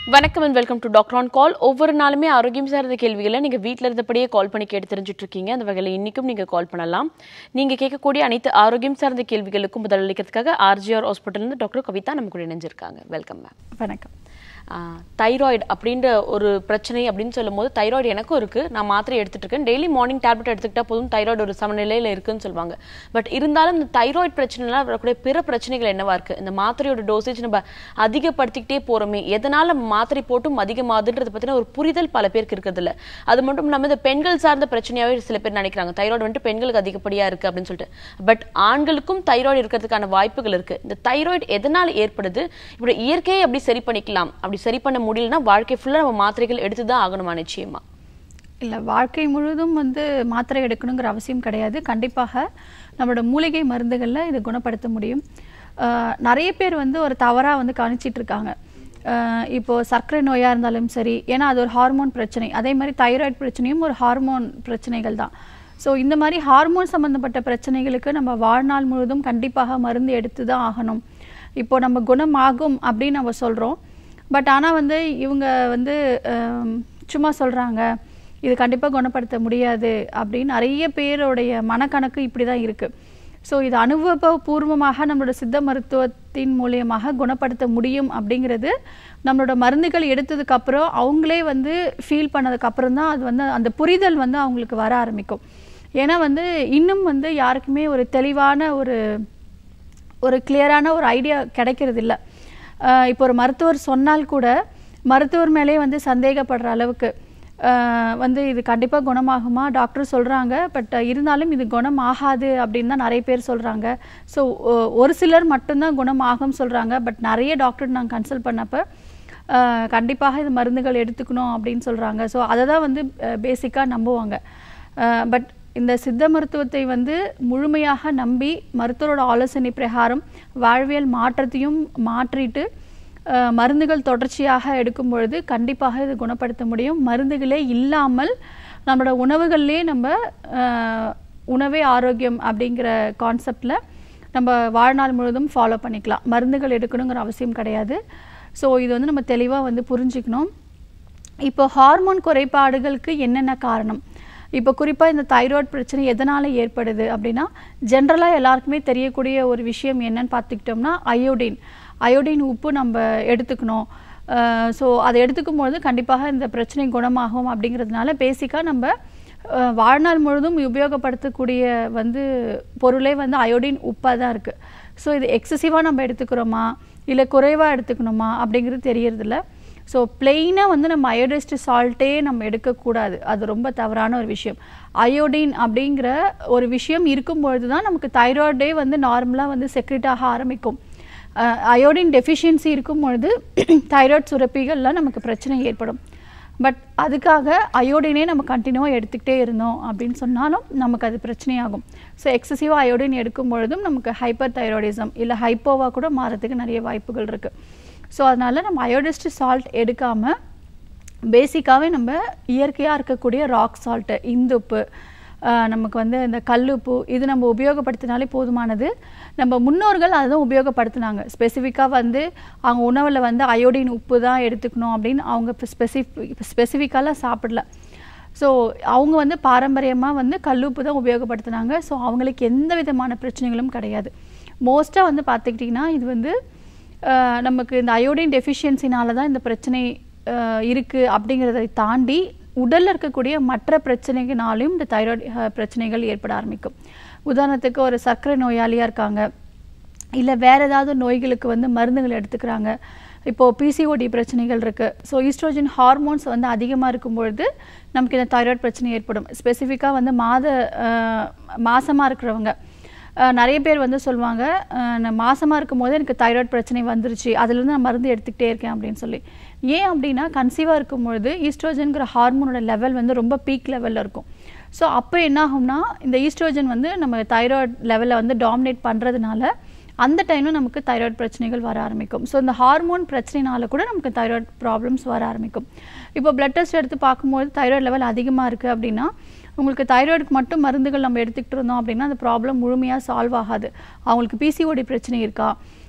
வணக்கம் and welcome to doctor on call ஒவ்வொரு நாளுமே ஆரோக்கியம் சார்ந்த கேள்விகளை நீங்கள் வீட்டில் இருந்தபடியே கால் பண்ணி கேட்டு தெரிஞ்சுட்டு இருக்கீங்க அந்த வகையில் இன்னைக்கும் நீங்கள் கால் பண்ணலாம் நீங்கள் கேட்கக்கூடிய அனைத்து ஆரோக்கியம் சார்ந்த கேள்விகளுக்கும் பதிலளிக்கிறதுக்காக ஆர்ஜிஆர் ஹாஸ்பிட்டல்லேருந்து டாக்டர் கவிதா நம்ம கூட இணைஞ்சிருக்காங்க வெல்கம் மேம் வணக்கம் தைராய்டு அப்படின்ற ஒரு பிரச்சனை அப்படின்னு சொல்லும்போது தைராய்டு எனக்கும் இருக்கு நான் மாத்திரை எடுத்துட்டு இருக்கேன் டெய்லி மார்னிங் டேப்லெட் எடுத்துக்கிட்டா போதும் தைராய்டு ஒரு சமநிலையில இருக்குன்னு சொல்லுவாங்க பட் இருந்தாலும் இந்த தைராய்டு பிரச்சனைனால வரக்கூடிய பிற பிரச்சனைகள் என்னவா இருக்கு இந்த மாத்திரையோட டோசேஜ் நம்ம அதிகப்படுத்திக்கிட்டே போறோமே எதனால நம்ம மாத்திரை போட்டும் அதிகமாகுதுன்றத பத்தின ஒரு புரிதல் பல பேருக்கு இருக்கிறது இல்ல அது மட்டும் இல்லாம இந்த பெண்கள் சார்ந்த பிரச்சனையாவே சில பேர் நினைக்கிறாங்க தைராய்டு வந்துட்டு பெண்களுக்கு அதிகப்படியா இருக்கு அப்படின்னு சொல்லிட்டு பட் ஆண்களுக்கும் தைராய்டு இருக்கிறதுக்கான வாய்ப்புகள் இருக்கு இந்த தைராய்டு எதனால ஏற்படுது இப்படி இயற்கையை எப்படி சரி பண்ணிக்கலாம் அப்படி சரி பண்ண முடியலன்னா வாழ்க்கை ஃபுல்லா நம்ம மாத்திரைகள் எடுத்து தான் ஆகணுமா நிச்சயமா இல்லை வாழ்க்கை முழுதும் வந்து மாத்திரை எடுக்கணுங்கிற அவசியம் கிடையாது கண்டிப்பாக நம்மளோட மூலிகை மருந்துகளில் இது குணப்படுத்த முடியும் ஆஹ் நிறைய பேர் வந்து ஒரு தவறாக வந்து கவனிச்சிட்டு இருக்காங்க ஆஹ் இப்போ சர்க்கரை நோயாக இருந்தாலும் சரி ஏன்னா அது ஒரு ஹார்மோன் பிரச்சனை அதே மாதிரி தைராய்டு பிரச்சனையும் ஒரு ஹார்மோன் பிரச்சனைகள் தான் ஸோ இந்த மாதிரி ஹார்மோன் சம்மந்தப்பட்ட பிரச்சனைகளுக்கு நம்ம வாழ்நாள் முழுதும் கண்டிப்பாக மருந்து எடுத்து தான் ஆகணும் இப்போ நம்ம குணமாகும் அப்படின்னு நம்ம சொல்கிறோம் பட் ஆனால் வந்து இவங்க வந்து ஆம், சும்மா சொல்கிறாங்க இது கண்டிப்பாக குணப்படுத்த முடியாது அப்படின்னு நிறைய பேருடைய மனக்கணக்கு இப்படி தான் இருக்குது ஸோ இது அனுபவபூர்வமாக நம்மளோட சித்த மருத்துவத்தின் மூலியமாக குணப்படுத்த முடியும் அப்படிங்கிறது நம்மளோட மருந்துகள் எடுத்ததுக்கப்புறம் அவங்களே வந்து ஃபீல் பண்ணதுக்கப்புறம் தான் அது வந்து அந்த புரிதல் வந்து அவங்களுக்கு வர ஆரம்பிக்கும் ஏன்னா வந்து இன்னும் வந்து யாருக்குமே ஒரு தெளிவான ஒரு ஒரு கிளியரான ஒரு ஐடியா கிடைக்கிறது இல்லை இப்போ ஒரு மருத்துவர் சொன்னால் கூட மருத்துவர் மேலே வந்து சந்தேகப்படுற அளவுக்கு ஆஹ் வந்து இது கண்டிப்பாக குணமாகுமா டாக்டர் சொல்கிறாங்க பட் இருந்தாலும் இது குணம் ஆகாது அப்படின்னு தான் நிறைய பேர் சொல்கிறாங்க ஸோ ஒரு சிலர் மட்டும்தான் குணம் ஆகும் சொல்கிறாங்க பட் நிறைய டாக்டர் நான் கன்சல்ட் பண்ணப்போ ஆஹ் கண்டிப்பாக இது மருந்துகள் எடுத்துக்கணும் அப்படின்னு சொல்கிறாங்க ஸோ அதை தான் வந்து பேசிக்காக நம்புவாங்க பட் இந்த சித்த மருத்துவத்தை வந்து முழுமையாக நம்பி மருத்துவரோட ஆலோசனை பிரகாரம் வாழ்வியல் மாற்றத்தையும் மாற்றிட்டு அஹ், மருந்துகள் தொடர்ச்சியாக எடுக்கும் பொழுது கண்டிப்பாக இது குணப்படுத்த முடியும் மருந்துகளே இல்லாமல் நம்மளோட உணவுகள்லேயே நம்ம அஹ், உணவே ஆரோக்கியம் அப்படிங்கிற கான்செப்டில் நம்ம வாழ்நாள் முழுவதும் ஃபாலோ பண்ணிக்கலாம் மருந்துகள் எடுக்கணுங்கிற அவசியம் கிடையாது ஸோ இது வந்து நம்ம தெளிவாக வந்து புரிஞ்சுக்கணும் இப்போ ஹார்மோன் குறைபாடுகளுக்கு என்னென்ன காரணம் இப்போ குறிப்பாக இந்த தைராய்டு பிரச்சனை எதனால் ஏற்படுது அப்படின்னா ஜென்ரலாக எல்லாருக்குமே தெரியக்கூடிய ஒரு விஷயம் என்னன்னு பார்த்துக்கிட்டோம்னா அயோடின் அயோடின் உப்பு நம்ம எடுத்துக்கணும் ஸோ அதை எடுத்துக்கும் பொழுது கண்டிப்பாக இந்த பிரச்சனை குணமாகும் அப்படிங்கிறதுனால பேசிக்காக நம்ம அஹ், வாழ்நாள் முழுதும் உபயோகப்படுத்தக்கூடிய வந்து பொருளே வந்து அயோடின் உப்பாக தான் இருக்குது ஸோ இது எக்ஸசிவாக நம்ம எடுத்துக்கிறோமா இல்லை குறைவாக எடுத்துக்கணுமா அப்படிங்கிறது தெரியறதில்ல ஸோ பிளெயினாக வந்து நம்ம அயோடைஸ்டு சால்ட்டே நம்ம எடுக்கக்கூடாது அது ரொம்ப தவறான ஒரு விஷயம் அயோடின் அப்படிங்கிற ஒரு விஷயம் இருக்கும்பொழுது தான் நமக்கு தைராய்டே வந்து நார்மலாக வந்து செக்ரெட் ஆக ஆரம்பிக்கும் அயோடின் டெஃபிஷியன்சி இருக்கும் பொழுது தைராய்டு சுரப்பிகள்லாம் நமக்கு பிரச்சனை ஏற்படும் பட் அதுக்காக அயோடினே நம்ம கண்டினியூவாக எடுத்துக்கிட்டே இருந்தோம் அப்படின்னு சொன்னாலும் நமக்கு அது பிரச்சனையாகும் ஸோ எக்ஸசிவாக அயோடின் எடுக்கும் பொழுதும் நமக்கு ஹைப்பர் தைராய்டிசம் இல்லை ஹைப்போவாக கூட மாறதுக்கு நிறைய வாய்ப்புகள் இருக்குது ஸோ அதனால் நம்ம அயோடிஸ்டு சால்ட் எடுக்காமல் பேசிக்காகவே நம்ம இயற்கையாக இருக்கக்கூடிய ராக் சால்ட்டு இந்துப்பு ஆஹ் நமக்கு வந்து இந்த கல்லுப்பு இது நம்ம உபயோகப்படுத்தினாலே போதுமானது நம்ம முன்னோர்கள் அதை தான் உபயோகப்படுத்தினாங்க ஸ்பெசிஃபிக்காக வந்து அவங்க உணவில் வந்து அயோடின் உப்பு தான் எடுத்துக்கணும் அப்படின்னு அவங்க ஸ்பெசிஃபிக் ஸ்பெசிஃபிக்காலாம் சாப்பிடல ஸோ அவங்க வந்து பாரம்பரியமாக வந்து கல்லுப்பு தான் உபயோகப்படுத்தினாங்க ஸோ அவங்களுக்கு எந்த விதமான பிரச்சனைகளும் கிடையாது மோஸ்ட்டாக வந்து பார்த்துக்கிட்டிங்கன்னா இது வந்து ஆஹ் நமக்கு இந்த அயோடின் டெஃபிஷியன்சினால தான் இந்த பிரச்சனை ஆஹ் இருக்கு அப்படிங்கிறதை தாண்டி உடல்ல இருக்கக்கூடிய மற்ற பிரச்சனைகளாலும் இந்த தைராய்டு பிரச்சனைகள் ஏற்பட ஆரம்பிக்கும் உதாரணத்துக்கு ஒரு சர்க்கரை நோயாளியாக இருக்காங்க இல்லை வேற ஏதாவது நோய்களுக்கு வந்து மருந்துகள் எடுத்துக்கிறாங்க இப்போது பிசிஓடி பிரச்சனைகள் இருக்குது ஸோ ஈஸ்ட்ரோஜன் ஹார்மோன்ஸ் வந்து அதிகமாக இருக்கும் பொழுது நமக்கு இந்த தைராய்டு பிரச்சனை ஏற்படும் ஸ்பெசிஃபிக்காக வந்து மாத மாசமாக இருக்கிறவங்க அஹ் நிறைய பேர் வந்து சொல்லுவாங்க அஹ் நான் மாசமாக இருக்கும் போது எனக்கு தைராய்டு பிரச்சனை வந்துருச்சு அதுலேருந்து நான் மருந்து எடுத்துக்கிட்டே இருக்கேன் அப்படின்னு சொல்லி ஏன் அப்படின்னா கன்சீவாக இருக்கும்பொழுது ஈஸ்ட்ரோஜன்கிற ஹார்மோனோட லெவல் வந்து ரொம்ப பீக் லெவலில் இருக்கும் ஸோ அப்போ என்ன ஆகும்னா இந்த ஈஸ்ட்ரோஜன் வந்து நம்ம தைராய்டு லெவலில் வந்து டாமினேட் பண்ணுறதுனால அந்த டைமில் நமக்கு தைராய்டு பிரச்சனைகள் வர ஆரம்பிக்கும் ஸோ இந்த ஹார்மோன் பிரச்சனைனால கூட நமக்கு தைராய்டு ப்ராப்ளம்ஸ் வர ஆரம்பிக்கும் இப்போ பிளட் டெஸ்ட் எடுத்து பார்க்கும்போது தைராய்டு லெவல் அதிகமாக இருக்குது அப்படின்னா உங்களுக்கு தைராய்டுக்கு மட்டும் மருந்துகள் நம்ம எடுத்துக்கிட்டு இருந்தோம் அப்படின்னா அந்த ப்ராப்ளம் முழுமையாக சால்வ் ஆகாது அவங்களுக்கு பிசிஓடி பிரச்சனை இருக்கா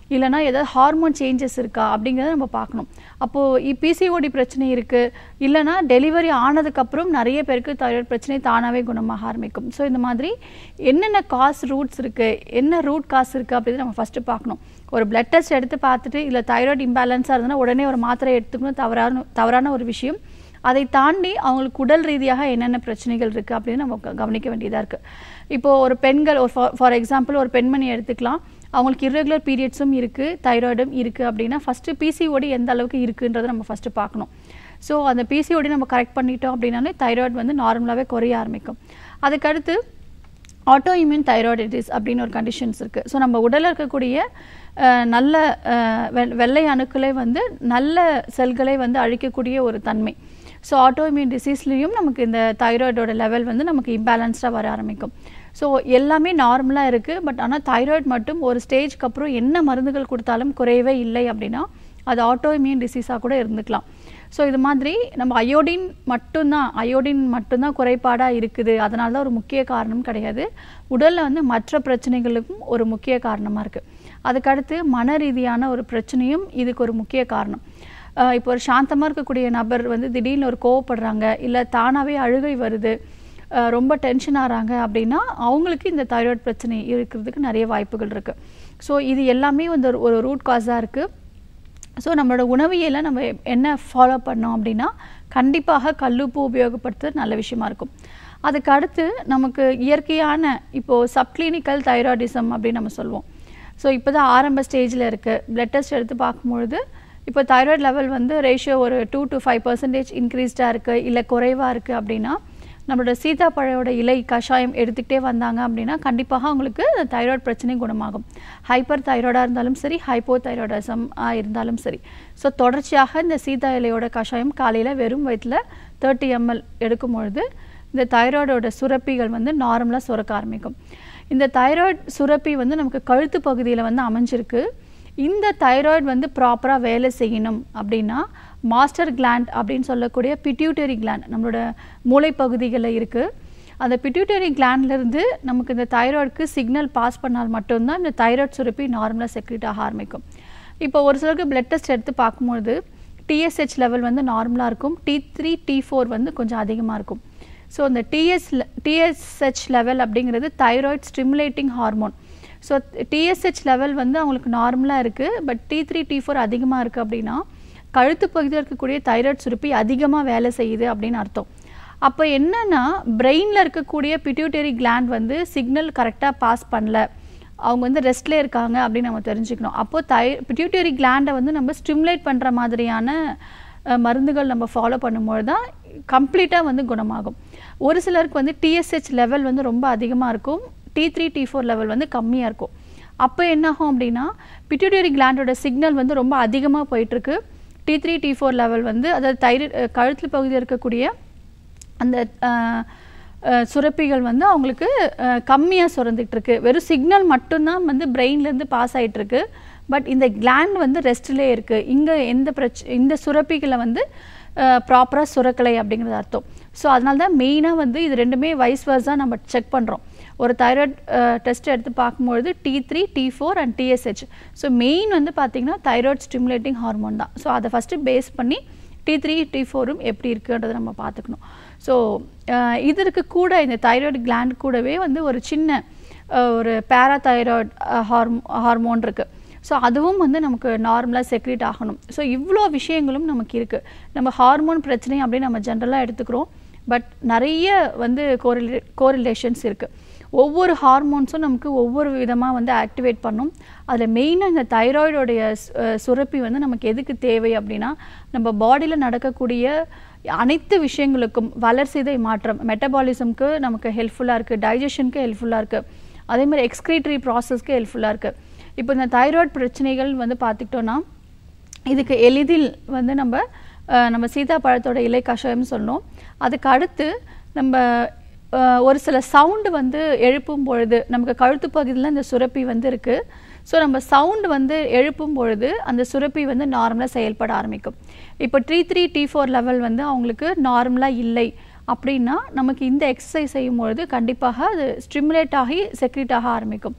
இல்லைனா ஏதாவது ஹார்மோன் சேஞ்சஸ் இருக்கா அப்படிங்கிறத நம்ம பார்க்கணும் அப்போது பிசிஓடி பிரச்சனை இருக்குது இல்லைனா டெலிவரி ஆனதுக்கப்புறம் நிறைய பேருக்கு தைராய்டு பிரச்சனை தானாகவே குணமாக ஆரம்பிக்கும் ஸோ இந்த மாதிரி என்னென்ன காஸ் ரூட்ஸ் இருக்குது என்ன ரூட் காஸ் இருக்குது அப்படின்னு நம்ம ஃபஸ்ட்டு பார்க்கணும் ஒரு பிளட் டெஸ்ட் எடுத்து பார்த்துட்டு இல்லை தைராய்டு இம்பேலன்ஸாக இருந்ததுன்னா உடனே ஒரு மாத்திரை எடுத்துக்கணும் தவறான தவறான ஒரு விஷயம் அதை தாண்டி அவங்களுக்கு உடல் ரீதியாக என்னென்ன பிரச்சனைகள் இருக்குது அப்படின்னு நம்ம க- கவனிக்க வேண்டியதாக இருக்குது இப்போது ஒரு பெண்கள் ஒரு ஃபார் எக்ஸாம்பிள் ஒரு பெண்மணி எடுத்துக்கலாம் அவங்களுக்கு irregular பீரியட்ஸும் இருக்குது தைராய்டும் இருக்குது அப்படின்னா ஃபஸ்ட்டு பிசிஓடி எந்த அளவுக்கு இருக்குன்றதை நம்ம ஃபஸ்ட்டு பார்க்கணும் ஸோ அந்த பிசிஓடி நம்ம கரெக்ட் பண்ணிட்டோம் அப்படின்னாலே தைராய்டு வந்து நார்மலாகவே குறைய ஆரம்பிக்கும் அதுக்கடுத்து ஆட்டோ இம்யூன் தைராய்டிட்டிஸ் அப்படின்னு ஒரு கண்டிஷன்ஸ் இருக்குது ஸோ நம்ம உடலில் இருக்கக்கூடிய அஹ், நல்ல அஹ், வெ- வெள்ளை அணுக்களை வந்து நல்ல செல்களை வந்து அழிக்கக்கூடிய ஒரு தன்மை ஸோ ஆட்டோ இம்யூன் டிசீஸ்லேயும் நமக்கு இந்த தைராய்டோட லெவல் வந்து நமக்கு இம்பேலன்ஸ்டாக வர ஆரம்பிக்கும் ஸோ எல்லாமே நார்மலாக இருக்குது பட் ஆனால் தைராய்டு மட்டும் ஒரு ஸ்டேஜ்க்கு அப்புறம் என்ன மருந்துகள் கொடுத்தாலும் குறையவே இல்லை அப்படின்னா அது ஆட்டோ இம்யூன் டிசீஸாக கூட இருந்துக்கலாம் ஸோ இது மாதிரி நம்ம அயோடின் மட்டும்தான் அயோடின் மட்டும்தான் குறைபாடாக இருக்குது அதனால தான் ஒரு முக்கிய காரணம் கிடையாது உடலில் வந்து மற்ற பிரச்சனைகளுக்கும் ஒரு முக்கிய காரணமாக இருக்குது அதுக்கடுத்து மன ரீதியான ஒரு பிரச்சனையும் இதுக்கு ஒரு முக்கிய காரணம் அஹ் இப்போ ஒரு சாந்தமாக இருக்கக்கூடிய நபர் வந்து திடீர்னு ஒரு கோவப்படுறாங்க இல்லை தானாகவே அழுகை வருது அஹ் ரொம்ப டென்ஷன் ஆகிறாங்க அப்படின்னா அவங்களுக்கு இந்த தைராய்டு பிரச்சனை இருக்கிறதுக்கு நிறைய வாய்ப்புகள் இருக்குது ஸோ இது எல்லாமே வந்து ஒரு ஒரு ரூட் காஸாக இருக்குது ஸோ நம்மளோட உணவியலை நம்ம என்ன ஃபாலோ பண்ணோம் அப்படின்னா கண்டிப்பாக கல்லுப்பு உபயோகப்படுத்துறது நல்ல விஷயமா இருக்கும் அதுக்கு அடுத்து நமக்கு இயற்கையான இப்போது சப்கிளினிக்கல் தைராய்டிசம் அப்படின்னு நம்ம சொல்லுவோம் ஸோ இப்போ தான் ஆரம்ப ஸ்டேஜில் இருக்குது பிளட் டெஸ்ட் எடுத்து பார்க்கும்பொழுது இப்போ தைராய்டு லெவல் வந்து ரேஷியோ ஒரு டூ to ஃபைவ் பர்சன்டேஜ் இன்க்ரீஸ்டாக இருக்குது இல்லை குறைவாக இருக்குது அப்படின்னா நம்மளோட சீதாப்பழையோட இலை கஷாயம் எடுத்துக்கிட்டே வந்தாங்க அப்படின்னா கண்டிப்பாக அவங்களுக்கு தைராய்டு பிரச்சனை குணமாகும் ஹைப்பர் தைராய்டாக இருந்தாலும் சரி ஹைப்போ தைராய்டிசம் இருந்தாலும் சரி ஸோ தொடர்ச்சியாக இந்த சீதா இலையோட கஷாயம் காலையில் வெறும் வயிற்றில் தேர்ட்டி எம்எல் எடுக்கும் பொழுது இந்த தைராய்டோட சுரப்பிகள் வந்து நார்மலாக சுரக்க ஆரம்பிக்கும் இந்த தைராய்டு சுரப்பி வந்து நமக்கு கழுத்து பகுதியில் வந்து அமைஞ்சிருக்கு இந்த தைராய்டு வந்து ப்ராப்பராக வேலை செய்யணும் அப்படின்னா மாஸ்டர் கிளாண்ட் அப்படின்னு சொல்லக்கூடிய பிட்யூட்டரி கிளாண்ட் நம்மளோட மூளைப்பகுதிகளில் இருக்குது அந்த பிட்யூட்டரி இருந்து நமக்கு இந்த தைராய்டுக்கு சிக்னல் பாஸ் பண்ணால் மட்டும்தான் இந்த தைராய்டு சுரப்பி நார்மலாக செக்ரேட் ஆக ஆரம்பிக்கும் இப்போ ஒரு சிலருக்கு பிளட் டெஸ்ட் எடுத்து பார்க்கும்பொழுது டிஎஸ்ஹெச் லெவல் வந்து நார்மலாக இருக்கும் டி த்ரீ டி ஃபோர் வந்து கொஞ்சம் அதிகமாக இருக்கும் ஸோ இந்த டிஎஸ் டிஎஸ்ஹெச் லெவல் அப்படிங்கிறது thyroid stimulating hormone so TSH level வந்து அவங்களுக்கு நார்மலாக இருக்குது but T three T four அதிகமாக இருக்குது அப்படின்னா கழுத்து பகுதியில் இருக்கக்கூடிய தைராய்டு சுரப்பி அதிகமாக வேலை செய்யுது அப்படின்னு அர்த்தம் அப்போ என்னன்னா பிரெயினில் இருக்கக்கூடிய பிட்யூட்டரி கிளாண்ட் வந்து சிக்னல் கரெக்டாக பாஸ் பண்ணல அவங்க வந்து ரெஸ்ட்லேயே இருக்காங்க அப்படின்னு நம்ம தெரிஞ்சுக்கணும் அப்போ தை பிட்யூட்டரி கிளாண்டை வந்து நம்ம ஸ்டிமுலேட் பண்ணுற மாதிரியான அஹ், மருந்துகள் நம்ம ஃபாலோ பண்ணும்போது தான் கம்ப்ளீட்டாக வந்து குணமாகும் ஒரு சிலருக்கு வந்து டிஎஸ்ஹெச் லெவல் வந்து ரொம்ப அதிகமாக இருக்கும் T three T four level வந்து கம்மியாக இருக்கும் அப்போ என்னாகும் அப்படின்னா பிட்யூட்டரி கிளாண்டோட சிக்னல் வந்து ரொம்ப அதிகமாக போயிட்டுருக்கு T three T four level வந்து அதாவது தைர கழுத்து பகுதியில் இருக்கக்கூடிய அந்த அஹ், அஹ், சுரப்பிகள் வந்து அவங்களுக்கு கம்மியாக சுரந்துட்டு இருக்கு வெறும் சிக்னல் மட்டும்தான் வந்து பிரெயின்லேருந்து பாஸ் ஆயிட்டு இருக்கு பட் இந்த கிளாண்ட் வந்து ரெஸ்ட்லேயே இருக்குது இங்கே எந்த பிரச்ச இந்த சுரப்பிகளை வந்து ப்ராப்பராக சுரக்கலை அப்படிங்கிறது அர்த்தம் ஸோ அதனால தான் மெயினாக வந்து இது ரெண்டுமே வைஸ் வர்ஸாக நம்ம செக் பண்ணுறோம் ஒரு தைராய்டு டெஸ்ட் எடுத்து பார்க்கும்பொழுது T three T four and TSH so main வந்து பார்த்தீங்கன்னா தைராய்டு ஸ்டிமுலேட்டிங் ஹார்மோன் தான் ஸோ அதை ஃபஸ்ட்டு பேஸ் பண்ணி டி த்ரீ டி ஃபோரும் எப்படி இருக்குன்றதை நம்ம பார்த்துக்கணும் ஸோ இதற்கு கூட இந்த தைராய்டு கிளாண்ட் கூடவே வந்து ஒரு சின்ன அஹ், ஒரு பேராதைராய்டு ஹார்மோ ஹார்மோன் இருக்குது ஸோ அதுவும் வந்து நமக்கு நார்மலாக செக்ரேட் ஆகணும் ஸோ இவ்வளோ விஷயங்களும் நமக்கு இருக்குது நம்ம ஹார்மோன் பிரச்சனை அப்படின்னு நம்ம ஜென்ரலாக எடுத்துக்கிறோம் பட் நிறைய வந்து கோரிலே கோரிலேஷன்ஸ் இருக்குது ஒவ்வொரு ஹார்மோன்ஸும் நமக்கு ஒவ்வொரு விதமாக வந்து ஆக்டிவேட் பண்ணும் அதில் மெயினாக இந்த தைராய்டோடைய சுரப்பி வந்து நமக்கு எதுக்கு தேவை அப்படின்னா நம்ம பாடியில் நடக்கக்கூடிய அனைத்து விஷயங்களுக்கும் வளர்சிதை மாற்றம் மெட்டபாலிசம்க்கு நமக்கு ஹெல்ப்ஃபுல்லாக இருக்குது டைஜஷனுக்கு ஹெல்ப்ஃபுல்லாக இருக்குது அதே மாதிரி எக்ஸ்க்ரீட்டரி ப்ராசஸ்க்கு ஹெல்ப்ஃபுல்லாக இருக்குது இப்போ இந்த தைராய்டு பிரச்சனைகள் வந்து பார்த்துக்கிட்டோன்னா இதுக்கு எளிதில் வந்து நம்ம அஹ், நம்ம சீதாப்பழத்தோட இலை கஷாயம் சொன்னோம் அதுக்கு அடுத்து நம்ம அஹ், ஒரு சில சவுண்டு வந்து எழுப்பும் பொழுது நமக்கு கழுத்து பகுதியில் இந்த சுரப்பி வந்து இருக்குது ஸோ நம்ம சவுண்டு வந்து எழுப்பும் பொழுது அந்த சுரப்பி வந்து நார்மலாக செயல்பட ஆரம்பிக்கும் இப்போ T three T four level வந்து அவங்களுக்கு நார்மலாக இல்லை அப்படின்னா நமக்கு இந்த எக்ஸசைஸ் செய்யும் பொழுது கண்டிப்பாக அது ஸ்டிமுலேட் ஆகி செக்ரேட் ஆக ஆரம்பிக்கும்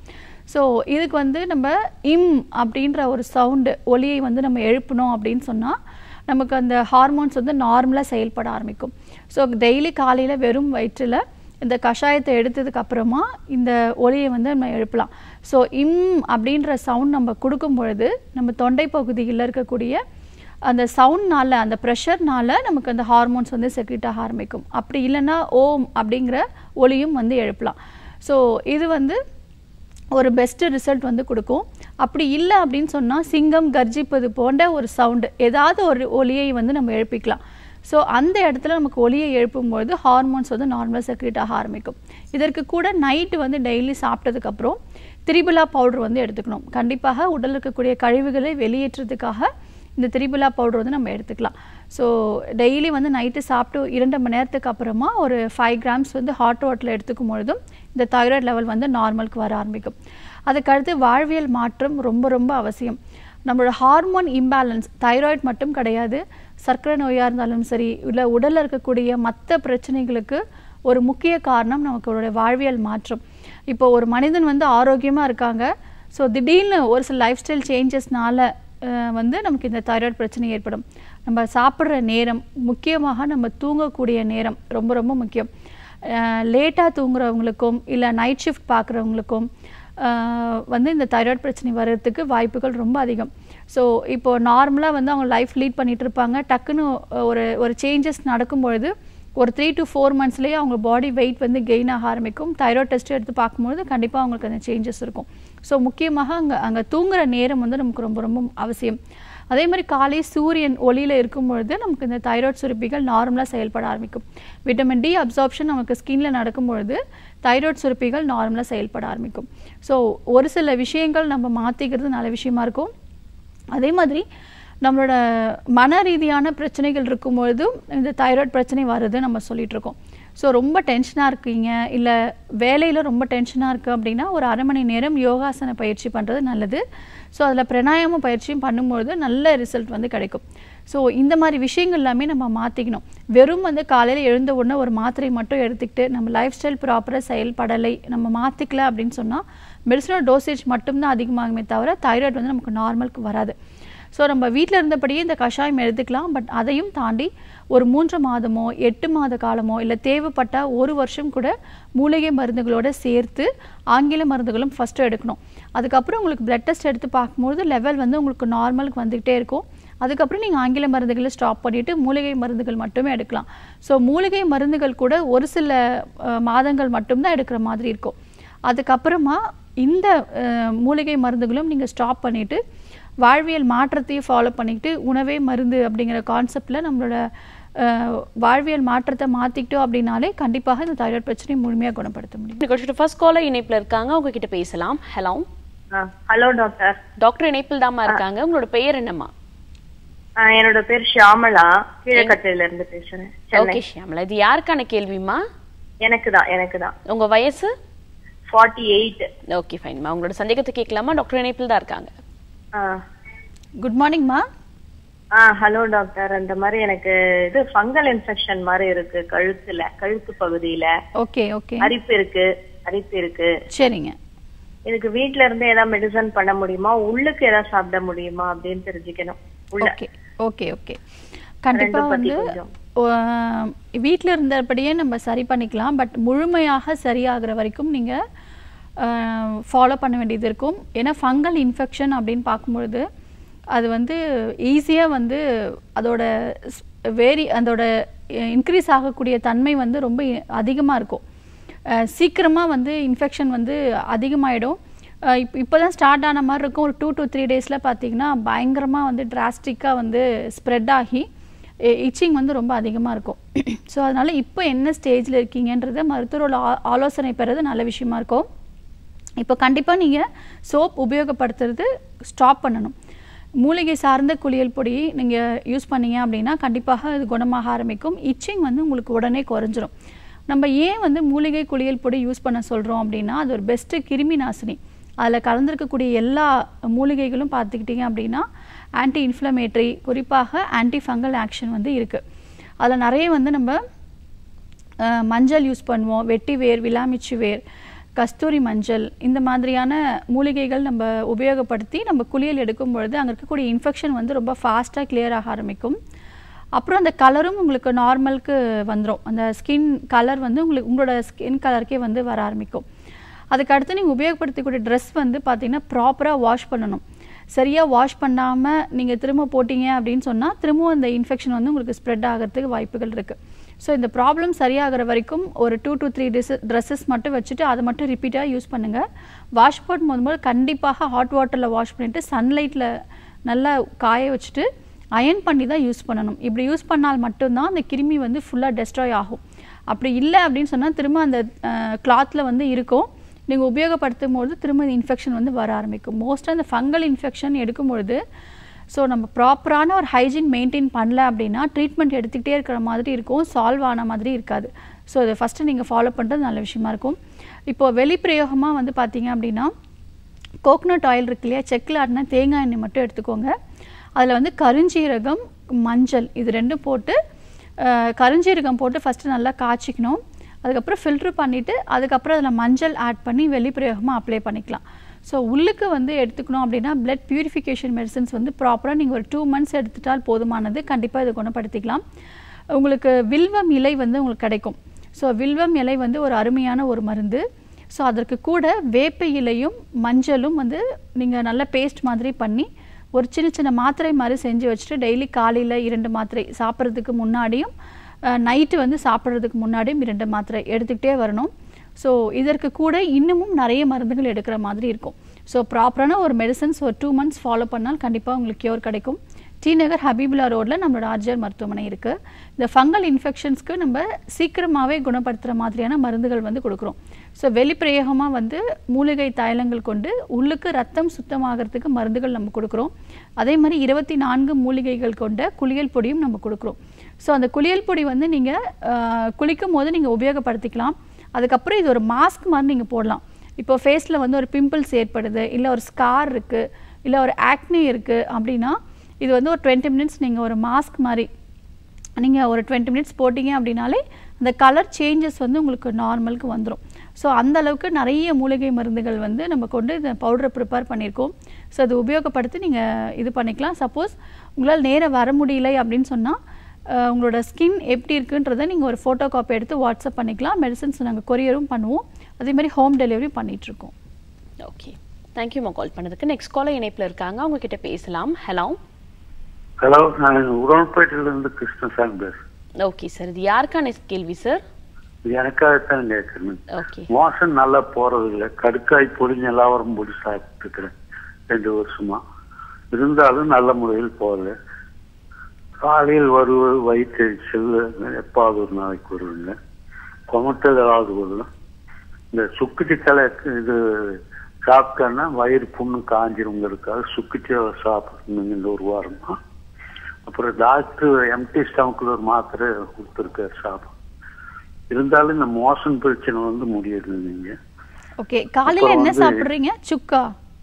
ஸோ இதுக்கு வந்து நம்ம இம் அப்படின்ற ஒரு சவுண்டு ஒலியை வந்து நம்ம எழுப்பணும் அப்படின்னு சொன்னால் நமக்கு அந்த ஹார்மோன்ஸ் வந்து நார்மலாக செயல்பட ஆரம்பிக்கும் ஸோ டெய்லி காலையில் வெறும் வயிற்றில் இந்த கஷாயத்தை எடுத்ததுக்கு அப்புறமா இந்த ஒலியை வந்து நம்ம எழுப்பலாம் ஸோ இம் அப்படின்ற சவுண்ட் நம்ம கொடுக்கும் பொழுது நம்ம தொண்டை பகுதியில் இருக்கக்கூடிய அந்த சவுண்ட்னால அந்த ப்ரெஷர்னால நமக்கு அந்த ஹார்மோன்ஸ் வந்து செக்ரிட் ஆக ஆரம்பிக்கும் அப்படி இல்லைன்னா ஓம் அப்படிங்கிற ஒலியும் வந்து எழுப்பலாம் ஸோ இது வந்து ஒரு பெஸ்ட்டு ரிசல்ட் வந்து கொடுக்கும் அப்படி இல்லை அப்படின்னு சொன்னால் சிங்கம் கர்ஜிப்பது போன்ற ஒரு சவுண்டு ஏதாவது ஒரு ஒலியை வந்து நம்ம எழுப்பிக்கலாம் ஸோ அந்த இடத்துல நமக்கு ஒலியை எழுப்பும்போது ஹார்மோன்ஸ் வந்து நார்மலாக செக்ரேட் ஆக ஆரம்பிக்கும் இதற்கு கூட நைட்டு வந்து டெய்லி சாப்பிட்டதுக்கப்புறம் திரிபுலா பவுடர் வந்து எடுத்துக்கணும் கண்டிப்பாக உடலில் இருக்கக்கூடிய கழிவுகளை வெளியேற்றதுக்காக இந்த திரிபுலா பவுடர் வந்து நம்ம எடுத்துக்கலாம் ஸோ டெய்லி வந்து நைட்டு சாப்பிட்டு இரண்டு மணி நேரத்துக்கு அப்புறமா ஒரு ஃபைவ் கிராம்ஸ் வந்து ஹாட் வாட்டரில் எடுத்துக்கும் பொழுதும் இந்த தைராய்டு லெவல் வந்து நார்மலுக்கு வர ஆரம்பிக்கும் அதுக்கடுத்து வாழ்வியல் மாற்றம் ரொம்ப ரொம்ப அவசியம் நம்மளோட ஹார்மோன் இம்பேலன்ஸ் தைராய்டு மட்டும் கிடையாது சர்க்கரை நோயாக இருந்தாலும் சரி இல்லை உடலில் இருக்கக்கூடிய மற்ற பிரச்சனைகளுக்கு ஒரு முக்கிய காரணம் நமக்கு வாழ்வியல் மாற்றம் இப்போ ஒரு மனிதன் வந்து ஆரோக்கியமாக இருக்காங்க ஸோ திடீர்னு ஒரு சில லைஃப் ஸ்டைல் சேஞ்சஸ்னால வந்து நமக்கு இந்த தைராய்டு பிரச்சனை ஏற்படும் நம்ம சாப்பிட்ற நேரம் முக்கியமாக நம்ம தூங்கக்கூடிய நேரம் ரொம்ப ரொம்ப முக்கியம் லேட்டாக தூங்குறவங்களுக்கும் இல்லை நைட் ஷிஃப்ட் பார்க்குறவங்களுக்கும் வந்து இந்த தைராய்டு பிரச்சனை வர்றதுக்கு வாய்ப்புகள் ரொம்ப அதிகம் ஸோ இப்போது நார்மலாக வந்து அவங்க லைஃப் லீட் பண்ணிகிட்டு இருப்பாங்க டக்குன்னு ஒரு ஒரு சேஞ்சஸ் நடக்கும்பொழுது ஒரு த்ரீ டு ஃபோர் மந்த்ஸ்லேயே அவங்க பாடி வெயிட் வந்து கெயின் ஆக ஆரம்பிக்கும் தைராய்டு டெஸ்ட் எடுத்து பார்க்கும்போது கண்டிப்பாக அவங்களுக்கு அந்த சேஞ்சஸ் இருக்கும் ஸோ முக்கியமாக அங்கே அங்கே தூங்குற நேரம் வந்து நமக்கு ரொம்ப ரொம்ப அவசியம் அதே மாதிரி காலை சூரியன் ஒளியில் இருக்கும் பொழுது நமக்கு இந்த தைராய்டு சுரப்பிகள் நார்மலாக செயல்பட ஆரம்பிக்கும் விட்டமின் டி அப்சார்ப்ஷன் நமக்கு ஸ்கின்ல நடக்கும் பொழுது தைராய்டு சுரப்பிகள் நார்மலாக செயல்பட ஆரம்பிக்கும் ஸோ ஒரு சில விஷயங்கள் நம்ம மாற்றிக்கிறது நல்ல விஷயமா இருக்கும் அதே மாதிரி நம்மளோட மன ரீதியான பிரச்சனைகள் இருக்கும்பொழுதும் இந்த தைராய்டு பிரச்சனை வருது நம்ம சொல்லிட்டு இருக்கோம் ஸோ ரொம்ப டென்ஷனாக இருக்கீங்க இல்லை வேலையில் ரொம்ப டென்ஷனாக இருக்குது அப்படின்னா ஒரு அரை மணி நேரம் யோகாசன பயிற்சி பண்ணுறது நல்லது ஸோ அதில் பிராணாயாம பயிற்சியும் பண்ணும்பொழுது நல்ல ரிசல்ட் வந்து கிடைக்கும் ஸோ இந்த மாதிரி விஷயங்கள் எல்லாமே நம்ம மாற்றிக்கணும் வெறும் வந்து காலையில் எழுந்த உடனே ஒரு மாத்திரை மட்டும் எடுத்துக்கிட்டு நம்ம லைஃப் ஸ்டைல் ப்ராப்பராக செயல்படலை நம்ம மாற்றிக்கல அப்படின்னு சொன்னால் மெடிசனல் டோசேஜ் மட்டும்தான் அதிகமாகுமே தவிர தைராய்டு வந்து நமக்கு நார்மலுக்கு வராது ஸோ நம்ம வீட்டில் இருந்தபடியே இந்த கஷாயம் எடுத்துக்கலாம் பட் அதையும் தாண்டி ஒரு மூன்று மாதமோ எட்டு மாத காலமோ இல்லை தேவைப்பட்ட ஒரு வருஷம் கூட மூலிகை மருந்துகளோடு சேர்த்து ஆங்கில மருந்துகளும் ஃபஸ்ட்டு எடுக்கணும் அதுக்கப்புறம் உங்களுக்கு பிளட் டெஸ்ட் எடுத்து பார்க்கும்போது லெவல் வந்து உங்களுக்கு நார்மலுக்கு வந்துக்கிட்டே இருக்கும் அதுக்கப்புறம் நீங்கள் ஆங்கில மருந்துகளை ஸ்டாப் பண்ணிவிட்டு மூலிகை மருந்துகள் மட்டுமே எடுக்கலாம் ஸோ மூலிகை மருந்துகள் கூட ஒரு சில மாதங்கள் மட்டும்தான் எடுக்கிற மாதிரி இருக்கும் அதுக்கப்புறமா இந்த மூலிகை மருந்துகளும் நீங்கள் ஸ்டாப் பண்ணிவிட்டு வாழ்வியல் மாற்றத்தையும் ஃபாலோ பண்ணிக்கிட்டு உணவே மருந்து அப்படிங்கிற கான்செப்டில் நம்மளோட வாழ்வியல் மாற்றத்தை மாற்றிக்கிட்டோம் அப்படின்னாலே கண்டிப்பாக இந்த தைராய்டு பிரச்சனையை முழுமையாக குணப்படுத்த முடியும் நிகழ்ச்சியோட ஃபர்ஸ்ட் காலர் இணைப்பில் இருக்காங்க அவங்க கிட்ட பேசலாம் ஹலோ ஹலோ டாக்டர் டாக்டர் இணைப்பில் தாமா இருக்காங்க உங்களோட பெயர் என்னம்மா என்னோட பேர் ஷியாமலா கீழக்கட்டையில இருந்து பேசுறேன் ஓகே ஷியாமலா இது யாருக்கான கேள்விமா எனக்கு தான் எனக்கு தான் உங்க வயசு ஃபார்ட்டி எயிட் ஓகே ஃபைன்மா உங்களோட சந்தேகத்தை கேட்கலாமா டாக்டர் இணைப்பில் தான் இருக்காங்க குட் மார்னிங்மா ஆ ஹலோ டாக்டர் அந்த மாதிரி எனக்கு இது ஃபங்கல் இன்ஃபெக்ஷன் மாதிரி இருக்கு கழுத்துல கழுத்து பகுதியில ஓகே ஓகே அரிப்பு இருக்கு அரிப்பு இருக்கு சரிங்க இதுக்கு வீட்ல இருந்து ஏதாவது மெடிசன் பண்ண முடியுமா உள்ளுக்கு ஏதாவது சாப்பிட முடியுமா அப்படின்னு தெரிஞ்சுக்கணும் உள்ள ஓகே ஓகே ஓகே கண்டிப்பா ரெண்டும் பத்தி வந்து கொஞ்சம். வீட்டில் இருந்தபடியே நம்ம சரி பண்ணிக்கலாம் பட் முழுமையாக சரியாகிற வரைக்கும் நீங்கள் ஃபாலோ பண்ண வேண்டியது இருக்கும் ஏன்னா ஃபங்கல் இன்ஃபெக்ஷன் அப்படின்னு பார்க்கும்பொழுது அது வந்து ஈஸியாக வந்து அதோட வேரி அதோட இன்க்ரீஸ் ஆகக்கூடிய தன்மை வந்து ரொம்ப அதிகமாக இருக்கும் சீக்கிரமாக வந்து இன்ஃபெக்ஷன் வந்து அதிகமாகிடும் இப்போ இப்போ தான் ஸ்டார்ட் ஆன மாதிரி இருக்கும் ஒரு டூ டு த்ரீ டேஸில் பார்த்தீங்கன்னா பயங்கரமாக வந்து டிராஸ்டிக்காக வந்து ஸ்ப்ரெட் ஆகி இச்சிங் வந்து ரொம்ப அதிகமாக இருக்கும் ஸோ அதனால் இப்போ என்ன ஸ்டேஜில் இருக்கீங்கன்றத மருத்துவரோட ஆ- ஆலோசனை பெறது நல்ல விஷயமா இருக்கும் இப்போ கண்டிப்பாக நீங்கள் சோப் உபயோகப்படுத்துறது ஸ்டாப் பண்ணணும் மூலிகை சார்ந்த குளியல் பொடி நீங்கள் யூஸ் பண்ணீங்க அப்படின்னா கண்டிப்பாக இது குணமாக ஆரம்பிக்கும் இச்சிங் வந்து உங்களுக்கு உடனே குறைஞ்சிரும் நம்ம ஏன் வந்து மூலிகை குளியல் பொடி யூஸ் பண்ண சொல்கிறோம் அப்படின்னா அது ஒரு பெஸ்ட்டு கிருமி நாசினி அதில் கலந்துருக்கக்கூடிய எல்லா மூலிகைகளும் பார்த்துக்கிட்டிங்க அப்படின்னா ஆன்டி இன்ஃப்ளமேட்டரி குறிப்பாக ஆன்டி ஃபங்கல் ஆக்ஷன் வந்து இருக்குது அதில் நிறைய வந்து நம்ம அஹ், மஞ்சள் யூஸ் பண்ணுவோம் வெட்டி வேர் விலாமிச்சி வேர் கஸ்தூரி மஞ்சள் இந்த மாதிரியான மூலிகைகள் நம்ம உபயோகப்படுத்தி நம்ம குளியல் எடுக்கும் பொழுது அங்கே இருக்கக்கூடிய இன்ஃபெக்ஷன் வந்து ரொம்ப ஃபாஸ்ட்டாக clear ஆக ஆரம்பிக்கும் அப்புறம் அந்த கலரும் உங்களுக்கு நார்மலுக்கு வந்துடும் அந்த ஸ்கின் கலர் வந்து உங்களுக்கு உங்களோட ஸ்கின் கலருக்கே வந்து வர ஆரம்பிக்கும் அதுக்கு அடுத்து நீங்கள் உபயோகப்படுத்தக்கூடிய ட்ரெஸ் வந்து பார்த்தீங்கன்னா ப்ராப்பராக வாஷ் பண்ணணும் சரியாக வாஷ் பண்ணாமல் நீங்கள் திரும்ப போட்டீங்க அப்படின்னு சொன்னால் திரும்பவும் அந்த இன்ஃபெக்ஷன் வந்து உங்களுக்கு ஸ்ப்ரெட் ஆகிறதுக்கு வாய்ப்புகள் இருக்குது ஸோ இந்த ப்ராப்ளம் சரியாகிற வரைக்கும் ஒரு two to three tress tresses மட்டும் வச்சுட்டு அதை மட்டும் ரிப்பீட்டாக யூஸ் பண்ணுங்கள் வாஷ் பண்ணும்போது போது கண்டிப்பாக ஹாட் வாட்டரில் வாஷ் பண்ணிவிட்டு சன்லைட்டில் நல்லா காய வச்சுட்டு அயன் பண்ணி தான் யூஸ் பண்ணணும் இப்படி யூஸ் பண்ணால் மட்டும்தான் அந்த கிருமி வந்து ஃபுல்லாக டெஸ்ட்ராய் ஆகும் அப்படி இல்லை அப்படின்னு சொன்னால் திரும்ப அந்த கிளாத்தில் வந்து இருக்கும் நீங்கள் உபயோகப்படுத்தும் போது திரும்ப இந்த இன்ஃபெக்ஷன் வந்து வர ஆரம்பிக்கும் மோஸ்ட்டாக இந்த ஃபங்கல் இன்ஃபெக்ஷன் எடுக்கும் பொழுது ஸோ நம்ம ப்ராப்பரான ஒரு ஹைஜீன் மெயின்டைன் பண்ணல அப்படின்னா ட்ரீட்மெண்ட் எடுத்துக்கிட்டே இருக்கிற மாதிரி இருக்கும் சால்வ் ஆன மாதிரி இருக்காது ஸோ இதை ஃபஸ்ட்டு நீங்கள் ஃபாலோ பண்ணுறது நல்ல விஷயமா இருக்கும் இப்போது வெளிப்பிரயோகமாக வந்து பார்த்தீங்க அப்படின்னா கோகனட் ஆயில் இருக்கு இல்லையா செக்கில் ஆட்டின தேங்காய் எண்ணெய் மட்டும் எடுத்துக்கோங்க அதில் வந்து கருஞ்சீரகம் மஞ்சள் இது ரெண்டும் போட்டு அஹ், கருஞ்சீரகம் போட்டு ஃபஸ்ட்டு நல்லா காய்ச்சிக்கணும் அதுக்கப்புறம் ஃபில்ட்ரு பண்ணிவிட்டு அதுக்கப்புறம் அதில் மஞ்சள் ஆட் பண்ணி வெளிப்பிரயோகமாக அப்ளை பண்ணிக்கலாம் ஸோ உள்ளுக்கு வந்து எடுத்துக்கணும் அப்படின்னா பிளட் பியூரிஃபிகேஷன் மெடிசன்ஸ் வந்து ப்ராப்பராக நீங்கள் ஒரு டூ மந்த்ஸ் எடுத்துட்டால் போதுமானது கண்டிப்பாக இதை குணப்படுத்திக்கலாம் உங்களுக்கு வில்வம் இலை வந்து உங்களுக்கு கிடைக்கும் ஸோ வில்வம் இலை வந்து ஒரு அருமையான ஒரு மருந்து ஸோ அதற்கு கூட வேப்ப இலையும் மஞ்சளும் வந்து நீங்கள் நல்ல பேஸ்ட் மாதிரி பண்ணி ஒரு சின்ன சின்ன மாத்திரை மாதிரி செஞ்சு வச்சுட்டு டெய்லி காலையில் இரண்டு மாத்திரை சாப்பிட்றதுக்கு முன்னாடியும் நைட்டு வந்து சாப்பிட்றதுக்கு முன்னாடியும் இரண்டு மாத்திரை எடுத்துக்கிட்டே வரணும் ஸோ இதற்கு கூட இன்னமும் நிறைய மருந்துகள் எடுக்கிற மாதிரி இருக்கும் ஸோ ப்ராப்பரான ஒரு மெடிசன்ஸ் ஒரு டூ மந்த்ஸ் ஃபாலோ பண்ணால் கண்டிப்பாக உங்களுக்கு கியூர் கிடைக்கும் டி நகர் ஹபீபுல்லா ரோட்டில் நம்மளோட ஆர்ஜிஆர் மருத்துவமனை இருக்குது இந்த ஃபங்கல் இன்ஃபெக்ஷன்ஸ்க்கு நம்ம சீக்கிரமாகவே குணப்படுத்துகிற மாதிரியான மருந்துகள் வந்து கொடுக்குறோம் ஸோ வெளிப்பிரயோகமாக வந்து மூலிகை தைலங்கள் கொண்டு உள்ளுக்கு ரத்தம் சுத்தமாகறதுக்கு மருந்துகள் நம்ம கொடுக்குறோம் அதே மாதிரி இருபத்தி நான்கு மூலிகைகள் கொண்ட குளியல் பொடியும் நம்ம கொடுக்குறோம் ஸோ அந்த குளியல் பொடி வந்து நீங்கள் குளிக்கும் போது நீங்கள் உபயோகப்படுத்திக்கலாம் அதுக்கப்புறம் இது ஒரு மாஸ்க் மாதிரி நீங்கள் போடலாம் இப்போ ஃபேஸில் வந்து ஒரு பிம்பிள்ஸ் ஏற்படுது இல்லை ஒரு ஸ்கார் இருக்குது இல்லை ஒரு ஆக்னி இருக்குது அப்படின்னா இது வந்து ஒரு டுவெண்ட்டி மினிட்ஸ் நீங்கள் ஒரு மாஸ்க் மாதிரி நீங்கள் ஒரு டுவெண்ட்டி மினிட்ஸ் போட்டிங்க அப்படின்னாலே அந்த கலர் சேஞ்சஸ் வந்து உங்களுக்கு நார்மலுக்கு வந்துடும் ஸோ அந்த அளவுக்கு நிறைய மூலிகை மருந்துகள் வந்து நம்ம கொண்டு இந்த பவுடரை ப்ரிப்பேர் பண்ணியிருக்கோம் ஸோ அது உபயோகப்படுத்தி நீங்கள் இது பண்ணிக்கலாம் சப்போஸ் உங்களால் நேராக வர முடியலை அப்படின்னு சொன்னால் அஹ், உங்களோட ஸ்கின் எப்படி இருக்குன்றதை நீங்கள் ஒரு ஃபோட்டோ காப்பி எடுத்து வாட்ஸ்அப் பண்ணிக்கலாம் மெடிசன்ஸ் நாங்கள் கொரியரும் பண்ணுவோம் அதே மாதிரி ஹோம் டெலிவரி பண்ணிகிட்ருக்கோம் ஓகே தேங்க்யூமா கால் பண்ணதுக்கு நெக்ஸ்ட் காலர் இணைப்பில் இருக்காங்க அவங்க கிட்ட பேசலாம் ஹலோ ஹலோ நான் உடன்பேட்டையிலிருந்து கிருஷ்ணசாமி பேசுறேன் ஓகே சார் இது யாருக்கான கேள்வி சார் எனக்காகத்தான் கேட்கணும் ஓகே மோசம் நல்லா போறது இல்லை கடுக்காய் பொடி நிலவரம் பொடி சாப்பிட்டு இருக்கிறேன் ரெண்டு வருஷமா இருந்தாலும் நல்ல முறையில் போகல காலையில் வருவது வயிற்றெரிச்சல் எப்பாவது ஒரு நாளைக்கு வருவீங்க கொமட்டல் ஏதாவது வரும் இந்த சுக்குட்டி தலை இது சாப்பிட்டேன்னா வயிறு புண்ணு காஞ்சிருங்கிறதுக்காக சுக்குட்டி சாப்பிடணுங்க இந்த ஒரு வாரமா அப்புறம் டாக்டர் எம்டி ஸ்டமக்கில் ஒரு மாத்திரை கொடுத்துருக்காரு சாப்பிட இருந்தாலும் இந்த மோஷன் பிரச்சனை வந்து முடியறது நீங்க ஓகே காலையில் அப்புறம் என்ன வந்து- சாப்பிட்றீங்க சுக்கா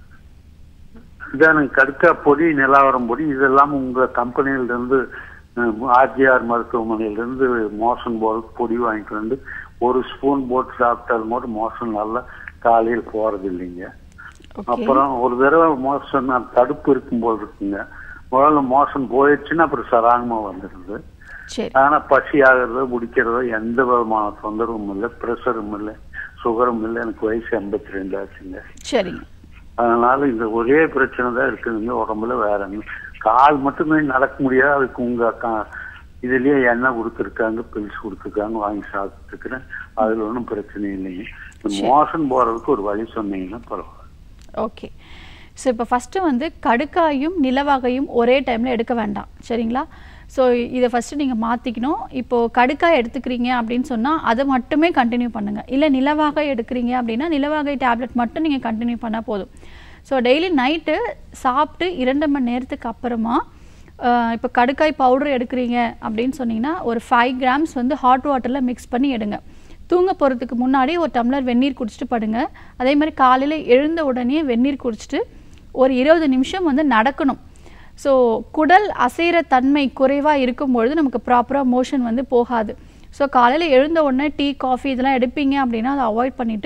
இதானுங்க கடுக்கா பொடி நிலாவரம் பொடி இதெல்லாம் உங்க கம்பெனியில இருந்து ஆர்ஜிஆர் மருத்துவமனையில இருந்து மோஷன் போல பொடி வாங்கிட்டு வந்து ஒரு ஸ்பூன் போட்டு சாப்பிட்டாலும் கூட மோஷன் நல்லா காலையில் போறது இல்லைங்க ஓகே அப்புறம் ஒரு தடவை மோஷன் தடுப்பு இருக்கும் போது இருக்குங்க முதல்ல மோஷன் போயிடுச்சுன்னா அப்புறம் சராங்கமா வந்துடுது சரி ஆனா பசி ஆகிறதோ முடிக்கிறதோ எந்த விதமான தொந்தரவும் இல்லை ப்ரெஷரும் இல்லை சுகரும் இல்லை எனக்கு வயசு எண்பத்தி ரெண்டு ஆச்சுங்க சரிங்க அதனால இந்த ஒரே பிரச்சனை தான் இருக்குதுங்க உடம்புல வேற ஒண்ணும். கால் மட்டுமே நடக்க முடியாது அதுக்கு உங்க க- இதுலயே எண்ணெய் கொடுத்துருக்காங்க பில்ஸ் கொடுத்துருக்காங்க வாங்கி சாப்பிட்டு இருக்கிறேன் அதுல ஒன்றும் பிரச்சனை இல்லைங்க இந்த மோஷன் போறதுக்கு ஒரு வழி சொன்னீங்கன்னா பரவாயில்ல ஓகே ஸோ இப்போ ஃபஸ்ட்டு வந்து கடுக்காயும் நிலவகையும் ஒரே டைமில் எடுக்க வேண்டாம் சரிங்களா ஸோ இதை ஃபஸ்ட்டு நீங்கள் மாற்றிக்கணும் இப்போது கடுக்காய் எடுத்துக்கிறீங்க அப்படின்னு சொன்னால் அதை மட்டுமே கண்டினியூ பண்ணுங்கள் இல்லை நிலவாகை எடுக்கிறீங்க அப்படின்னா நிலவாகை டேப்லெட் மட்டும் நீங்கள் கண்டினியூ பண்ணால் போதும் ஸோ டெய்லி நைட்டு சாப்பிட்டு இரண்டு மணி நேரத்துக்கு அப்புறமா இப்போ கடுக்காய் பவுடர் எடுக்கிறீங்க அப்படின்னு சொன்னீங்கன்னா ஒரு ஃபைவ் கிராம்ஸ் வந்து ஹாட் வாட்டரில் மிக்ஸ் பண்ணி எடுங்க தூங்க போகிறதுக்கு முன்னாடி ஒரு டம்ளர் வெந்நீர் குடிச்சிட்டு படுங்க அதே மாதிரி காலையில் எழுந்த உடனே வெந்நீர் குடிச்சிட்டு ஒரு இருபது நிமிஷம் வந்து நடக்கணும் ஸோ குடல் அசைகிற தன்மை குறைவாக இருக்கும்பொழுது நமக்கு ப்ராப்பராக மோஷன் வந்து போகாது ஸோ காலையில் எழுந்த உடனே டீ காஃபி இதெல்லாம் எடுப்பீங்க அப்படின்னா அதை அவாய்ட் பண்ணிவிட்டு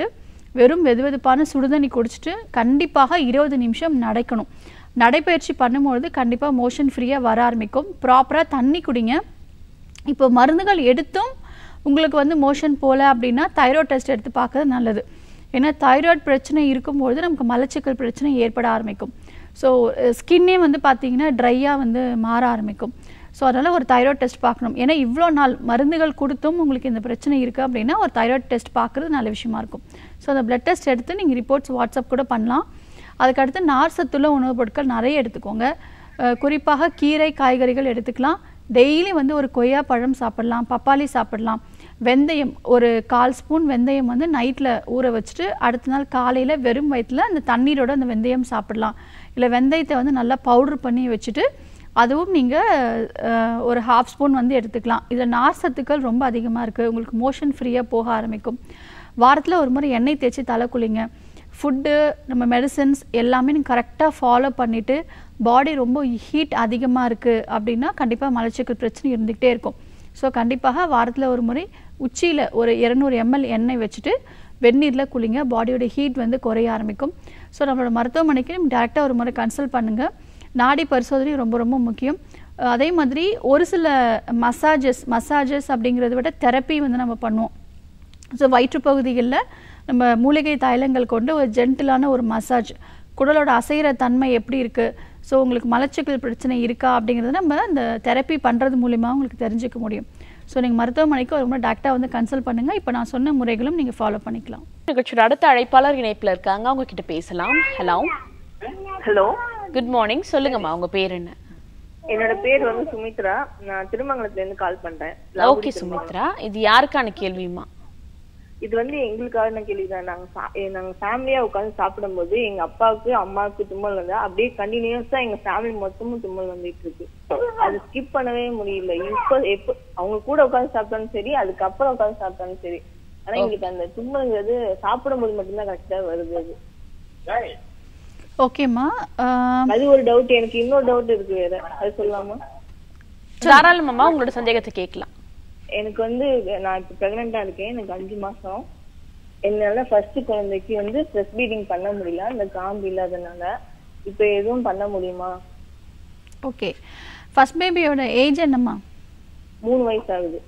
வெறும் வெதுவெதுப்பான சுடுதண்ணி குடிச்சிட்டு கண்டிப்பாக இருபது நிமிஷம் நடக்கணும் நடைப்பயிற்சி பண்ணும்பொழுது கண்டிப்பாக மோஷன் ஃப்ரீயாக வர ஆரம்பிக்கும் ப்ராப்பராக தண்ணி குடிங்க இப்போ மருந்துகள் எடுத்தும் உங்களுக்கு வந்து மோஷன் போகல அப்படின்னா தைராய்டு டெஸ்ட் எடுத்து பார்க்கறது நல்லது ஏன்னா தைராய்டு பிரச்சனை இருக்கும்பொழுது நமக்கு மலச்சிக்கல் பிரச்சனை ஏற்பட ஆரம்பிக்கும் ஸோ ஸ்கின்னே வந்து பார்த்தீங்கன்னா ட்ரையாக வந்து மாற ஆரம்பிக்கும் ஸோ அதனால் ஒரு தைராய்டு டெஸ்ட் பார்க்கணும் ஏன்னா இவ்வளோ நாள் மருந்துகள் கொடுத்தும் உங்களுக்கு இந்த பிரச்சனை இருக்குது அப்படின்னா ஒரு தைராய்டு டெஸ்ட் பார்க்குறது நல்ல விஷயமா இருக்கும் ஸோ அந்த பிளட் டெஸ்ட் எடுத்து நீங்கள் ரிப்போர்ட்ஸ் வாட்ஸ்அப் கூட பண்ணலாம் அதுக்கடுத்து நார் சத்துள்ள உணவுப் பொருட்கள் நிறைய எடுத்துக்கோங்க அஹ் குறிப்பாக கீரை காய்கறிகள் எடுத்துக்கலாம் டெய்லி வந்து ஒரு கொய்யா பழம் சாப்பிடலாம் பப்பாளி சாப்பிடலாம் வெந்தயம் ஒரு கால் ஸ்பூன் வெந்தயம் வந்து நைட்டில் ஊற வச்சுட்டு அடுத்த நாள் காலையில் வெறும் வயிற்றில் அந்த தண்ணீரோட அந்த வெந்தயம் சாப்பிடலாம் இல்லை வெந்தயத்தை வந்து நல்லா பவுடர் பண்ணி வச்சுட்டு அதுவும் நீங்கள் ஒரு ஹாஃப் ஸ்பூன் வந்து எடுத்துக்கலாம் இதில் நார் சத்துக்கள் ரொம்ப அதிகமாக இருக்குது உங்களுக்கு மோஷன் ஃப்ரீயாக போக ஆரம்பிக்கும் வாரத்தில் ஒரு முறை எண்ணெய் தேய்ச்சி தலை குளிங்க ஃபுட்டு நம்ம மெடிசன்ஸ் எல்லாமே நீங்கள் கரெக்டாக ஃபாலோ பண்ணிவிட்டு பாடி ரொம்ப ஹீட் அதிகமாக இருக்குது அப்படின்னா கண்டிப்பாக மலச்சிக்கல் பிரச்சனை இருந்துக்கிட்டே இருக்கும் ஸோ கண்டிப்பாக வாரத்தில் ஒரு முறை உச்சியில் ஒரு இரநூறு எம்எல் எண்ணெய் வச்சுட்டு வெந்நீரில் குளிங்க பாடியோட ஹீட் வந்து குறைய ஆரம்பிக்கும் ஸோ நம்மளோட மருத்துவமனைக்கு நம்ம டேரெக்டாக ஒரு முறை கன்சல்ட் பண்ணுங்கள் நாடி பரிசோதனை ரொம்ப ரொம்ப முக்கியம் அஹ் அதே மாதிரி ஒரு சில மசாஜஸ் மசாஜஸ் அப்படிங்கிறத விட தெரப்பி வந்து நம்ம பண்ணுவோம் ஸோ வயிற்றுப்பகுதிகளில் நம்ம மூலிகை தைலங்கள் கொண்டு ஒரு ஜென்டிலான ஒரு மசாஜ் குடலோட அசைகிற தன்மை எப்படி இருக்குது ஸோ உங்களுக்கு மலச்சிக்கல் பிரச்சனை இருக்கா அப்படிங்கிறத நம்ம இந்த தெரப்பி பண்ணுறது மூலிமா உங்களுக்கு தெரிஞ்சுக்க முடியும் ஸோ நீங்கள் மருத்துவமனைக்கு ஒரு முறை டாக்டர் வந்து கன்சல்ட் பண்ணுங்கள் இப்போ நான் சொன்ன முறைகளும் நீங்கள் ஃபாலோ பண்ணிக்கலாம் நிகழ்ச்சியோட அடுத்த அழைப்பாளர் இணைப்புல இருக்காங்க அவங்க கிட்ட பேசலாம் ஹலோ ஹலோ குட் மார்னிங் சொல்லுங்கம்மா உங்க பேர் என்ன என்னோட பேர் வந்து சுமித்ரா நான் திருமங்கலத்துல இருந்து கால் பண்றேன் ஓகே சுமித்ரா இது யாருக்கான கேள்விமா இது வந்து எங்களுக்கான கேள்விதான் நாங்க சா- எ- நாங்க ஃபேமிலியா உட்கார்ந்து சாப்பிடும்போது எங்க அப்பாவுக்கு அம்மாவுக்கு தும்மல் வந்து அப்படியே கண்டினியூஸா எங்க ஃபேமிலி மொத்தமும் தும்மல் வந்துட்டு இருக்கு அது ஸ்கிப் பண்ணவே முடியல இப்ப எப்ப அவங்க கூட உட்கார்ந்து சாப்பிட்டாலும் சரி அதுக்கப்புறம் உட்கார்ந்து சாப்பிட்டாலும் சரி ஆனா எங்களுக்கு அந்த தும்மல்ங்கிறது சாப்பிடும்போது மட்டும்தான் கரெக்டா வருது அது ஓகேம்மா ஆஹ் அது ஒரு டவுட் எனக்கு இன்னொரு டவுட் இருக்கு வேற அது சொல்லலாமா தாராளமாம்மா உங்களோட சந்தேகத்தை கேட்கலாம் எனக்கு வந்து நான் இப்ப பிரெக்னெண்டா இருக்கேன் எனக்கு அஞ்சு மாசம் என்னால ஃபர்ஸ்ட் குழந்தைக்கு வந்து பிரஸ்ட் ஃபீடிங் பண்ண முடியல அந்த காம்பு இல்லாதனால இப்ப எதுவும் பண்ண முடியுமா ஓகே ஃபர்ஸ்ட் பேபியோட ஏஜ் என்னம்மா மூணு வயசு ஆகுது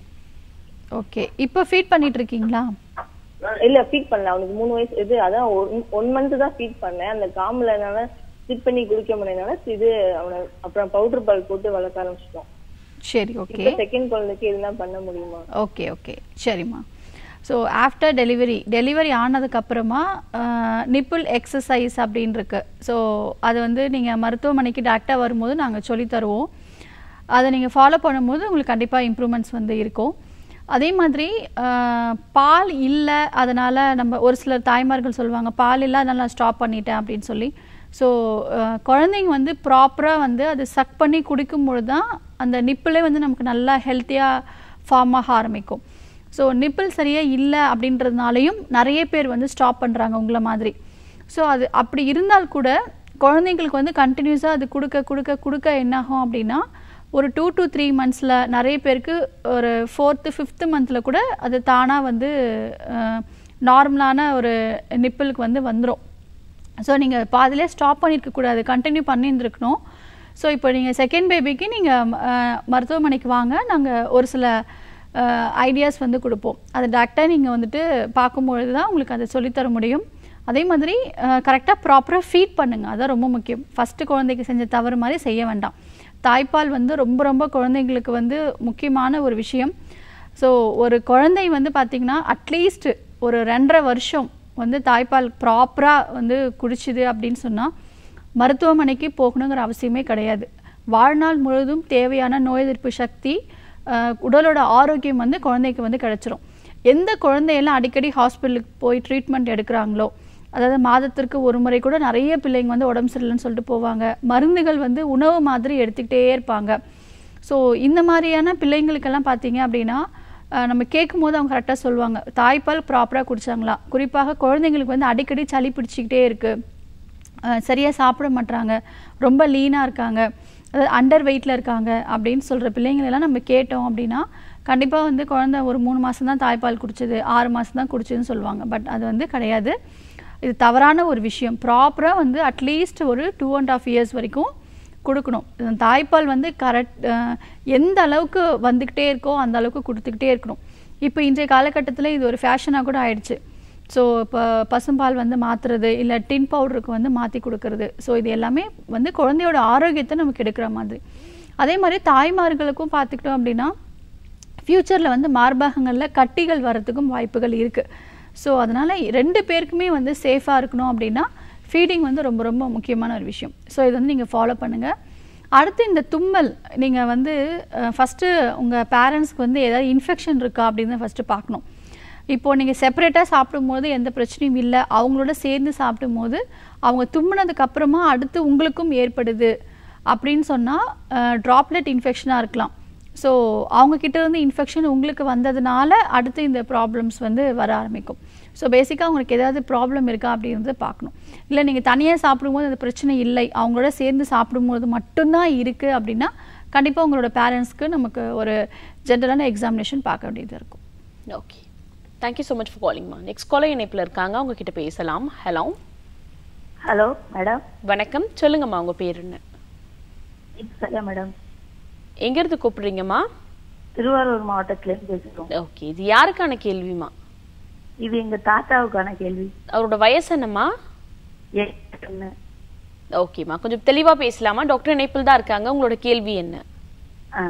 ஓகே இப்போ ஃபீட் பண்ணிட்டு இருக்கீங்களா இல்ல ஃபீட் பண்ணல அவனுக்கு மூணு வயசு இது அதான் ஒன் மந்த் தான் ஃபீட் பண்ணேன் அந்த காம்புல என்னால ஸ்டிப் பண்ணி குடிக்க முடியனால இது அவனை அப்புறம் பவுடர் பால் போட்டு வளர்க்க ஆரம்பிச்சிட்டோம் சரி ஓகே இப்ப செகண்ட் குழந்தைக்கு இதெல்லாம் பண்ண முடியுமா ஓகே ஓகே சரிம்மா ஸோ ஆஃப்டர் டெலிவரி டெலிவரி ஆனதுக்கப்புறமா நிப்பிள் எக்ஸசைஸ் அப்படின்னு இருக்கு ஸோ அது வந்து நீங்கள் மருத்துவமனைக்கு டேரெக்டாக வரும்போது நாங்கள் சொல்லித் தருவோம் அதை நீங்கள் ஃபாலோ பண்ணும்போது உங்களுக்கு கண்டிப்பாக இம்ப்ரூவ்மெண்ட்ஸ் வந்து இருக்கும் அதே மாதிரி ஆஹ், பால் இல்லை அதனால் நம்ம ஒரு சிலர் தாய்மார்கள் சொல்லுவாங்க பால் இல்லை அதனால் நான் ஸ்டாப் பண்ணிட்டேன் அப்படின்னு சொல்லி ஸோ குழந்தைங்க வந்து ப்ராப்பராக வந்து அது சக் பண்ணி குடிக்கும் பொழுது தான் அந்த நிப்பிளே வந்து நமக்கு நல்லா ஹெல்த்தியாக ஃபார்ம் ஆக ஆரம்பிக்கும் ஸோ நிப்பிள் சரியாக இல்லை அப்படின்றதுனாலையும் நிறைய பேர் வந்து ஸ்டாப் பண்ணுறாங்க உங்களை மாதிரி ஸோ அது அப்படி இருந்தால் கூட குழந்தைங்களுக்கு வந்து கண்டினியூஸாக அது கொடுக்க கொடுக்க கொடுக்க என்னாகும் அப்படின்னா ஒரு டூ to த்ரீ மந்த்ஸில் நிறைய பேருக்கு ஒரு ஃபோர்த்து ஃபிஃப்த்து மந்தில் கூட அது தானாக வந்து நார்மலான ஒரு நிப்பிளுக்கு வந்து வந்துடும் ஸோ நீங்கள் பாதிலே ஸ்டாப் பண்ணியிருக்க கூடாது கண்டினியூ பண்ணியிருந்துருக்கணும் ஸோ இப்போ நீங்கள் செகண்ட் பேபிக்கு நீங்கள் மருத்துவமனைக்கு வாங்க நாங்கள் ஒரு சில ஐடியாஸ் வந்து கொடுப்போம் அது டேரெக்டாக நீங்கள் வந்துட்டு பார்க்கும்பொழுது தான் உங்களுக்கு அதை சொல்லித்தர முடியும் அதே மாதிரி கரெக்டாக ப்ராப்பராக ஃபீட் பண்ணுங்கள் அதான் ரொம்ப முக்கியம் ஃபஸ்ட்டு குழந்தைக்கு செஞ்ச தவறு மாதிரி செய்ய வேண்டாம் தாய்ப்பால் வந்து ரொம்ப ரொம்ப குழந்தைங்களுக்கு வந்து முக்கியமான ஒரு விஷயம் ஸோ ஒரு குழந்தை வந்து பார்த்திங்கன்னா அட்லீஸ்ட் ஒரு ரெண்டரை வருஷம் வந்து தாய்ப்பால் ப்ராப்பராக வந்து குடிச்சுது அப்படின்னு சொன்னால் மருத்துவமனைக்கு போகணுங்கிற அவசியமே கிடையாது வாழ்நாள் முழுவதும் தேவையான நோய் எதிர்ப்பு சக்தி அஹ், உடலோட ஆரோக்கியம் வந்து குழந்தைக்கு வந்து கிடைச்சிரும் எந்த குழந்தையெல்லாம் அடிக்கடி ஹாஸ்பிட்டலுக்கு போய் ட்ரீட்மெண்ட் எடுக்கிறாங்களோ அதாவது மாதத்திற்கு ஒரு முறை கூட நிறைய பிள்ளைங்க வந்து உடம்பு சரியில்லைன்னு சொல்லிட்டு போவாங்க மருந்துகள் வந்து உணவு மாதிரி எடுத்துக்கிட்டே இருப்பாங்க ஸோ இந்த மாதிரியான பிள்ளைங்களுக்கெல்லாம் பார்த்தீங்க அப்படின்னா அஹ், நம்ம கேட்கும்போது அவங்க கரெக்டாக சொல்லுவாங்க தாய்ப்பால் ப்ராப்பராக குடிச்சாங்களா குறிப்பாக குழந்தைங்களுக்கு வந்து அடிக்கடி சளி பிடிச்சிக்கிட்டே இருக்குது சரியாக சாப்பிட மாட்றாங்க ரொம்ப லீனாக இருக்காங்க அதாவது அண்டர் வெயிட்டில் இருக்காங்க அப்படின்னு சொல்கிற பிள்ளைங்களெல்லாம் நம்ம கேட்டோம் அப்படின்னா கண்டிப்பாக வந்து குழந்தை ஒரு மூணு மாதம் தான் தாய்ப்பால் குடிச்சது ஆறு மாதம் தான் குடிச்சதுன்னு சொல்லுவாங்க பட் அது வந்து கிடையாது இது தவறான ஒரு விஷயம் ப்ராப்பராக வந்து அட்லீஸ்ட் ஒரு டூ அண்ட் ஆஃப் இயர்ஸ் வரைக்கும் கொடுக்கணும் இந்த தாய்ப்பால் வந்து கரெக்ட் எந்த அளவுக்கு வந்துக்கிட்டே இருக்கோ அந்த அளவுக்கு கொடுத்துக்கிட்டே இருக்கணும் இப்போ இன்றைய காலகட்டத்தில் இது ஒரு ஃபேஷனாக கூட ஆயிடுச்சு ஸோ இப்போ பசும்பால் வந்து மாற்றுறது இல்லை டின் பவுடருக்கு வந்து மாற்றி கொடுக்கறது ஸோ இது எல்லாமே வந்து குழந்தையோட ஆரோக்கியத்தை நமக்கு எடுக்கிற மாதிரி அதே மாதிரி தாய்மார்களுக்கும் பார்த்துக்கிட்டோம் அப்படின்னா ஃப்யூச்சரில் வந்து மார்பகங்களில் கட்டிகள் வரத்துக்கும் வாய்ப்புகள் இருக்குது ஸோ அதனால் ரெண்டு பேருக்குமே வந்து சேஃபாக இருக்கணும் அப்படின்னா ஃபீடிங் வந்து ரொம்ப ரொம்ப முக்கியமான ஒரு விஷயம் ஸோ இது வந்து நீங்கள் ஃபாலோ பண்ணுங்கள் அடுத்து இந்த தும்மல் நீங்கள் வந்து ஃபஸ்ட்டு உங்கள் பேரண்ட்ஸ்க்கு வந்து ஏதாவது இன்ஃபெக்ஷன் இருக்கா அப்படின்னு ஃபஸ்ட்டு பார்க்கணும் இப்போது நீங்கள் செப்பரேட்டாக சாப்பிடும்போது எந்த பிரச்சனையும் இல்லை அவங்களோட சேர்ந்து சாப்பிடும்போது அவங்க தும்முனதுக்கு அப்புறமா அடுத்து உங்களுக்கும் ஏற்படுது அப்படின்னு சொன்னால் ட்ராப்லெட் இன்ஃபெக்ஷனாக இருக்கலாம் ஸோ அவங்கக்கிட்ட இருந்து இன்ஃபெக்ஷன் உங்களுக்கு வந்ததுனால அடுத்து இந்த ப்ராப்ளம்ஸ் வந்து வர ஆரம்பிக்கும் ஸோ பேசிக்காக உங்களுக்கு ஏதாவது ப்ராப்ளம் இருக்கா அப்படின்றத பார்க்கணும் இல்லை நீங்கள் தனியாக சாப்பிடும்போது அந்த பிரச்சனை இல்லை அவங்களோட சேர்ந்து சாப்பிடும்போது மட்டும்தான் இருக்குது அப்படின்னா கண்டிப்பாக உங்களோட பேரண்ட்ஸ்க்கு நமக்கு ஒரு ஜென்ரலான எக்ஸாமினேஷன் பார்க்க வேண்டியது இருக்கும் okay thank you so much for காலிங்மா நெக்ஸ்ட் காலர் இணைப்பில் இருக்காங்க அவங்க கிட்ட பேசலாம் ஹலோ ஹலோ மேடம் வணக்கம் சொல்லுங்கம்மா உங்க பேர் என்ன சரியா மேடம் எங்கேருந்து கூப்பிடுறீங்கம்மா திருவாரூர் மாவட்டத்திலேருந்து பேசுகிறோம் ஓகே இது யாருக்கான கேள்விமா இது எங்க தாத்தாவுக்கான கேள்வி அவரோட வயசு என்னம்மா ஏன்னு ஓகேம்மா கொஞ்சம் தெளிவா பேசலாமா டாக்டர் இணைப்பில் தான் இருக்காங்க உங்களோட கேள்வி என்ன ஆ.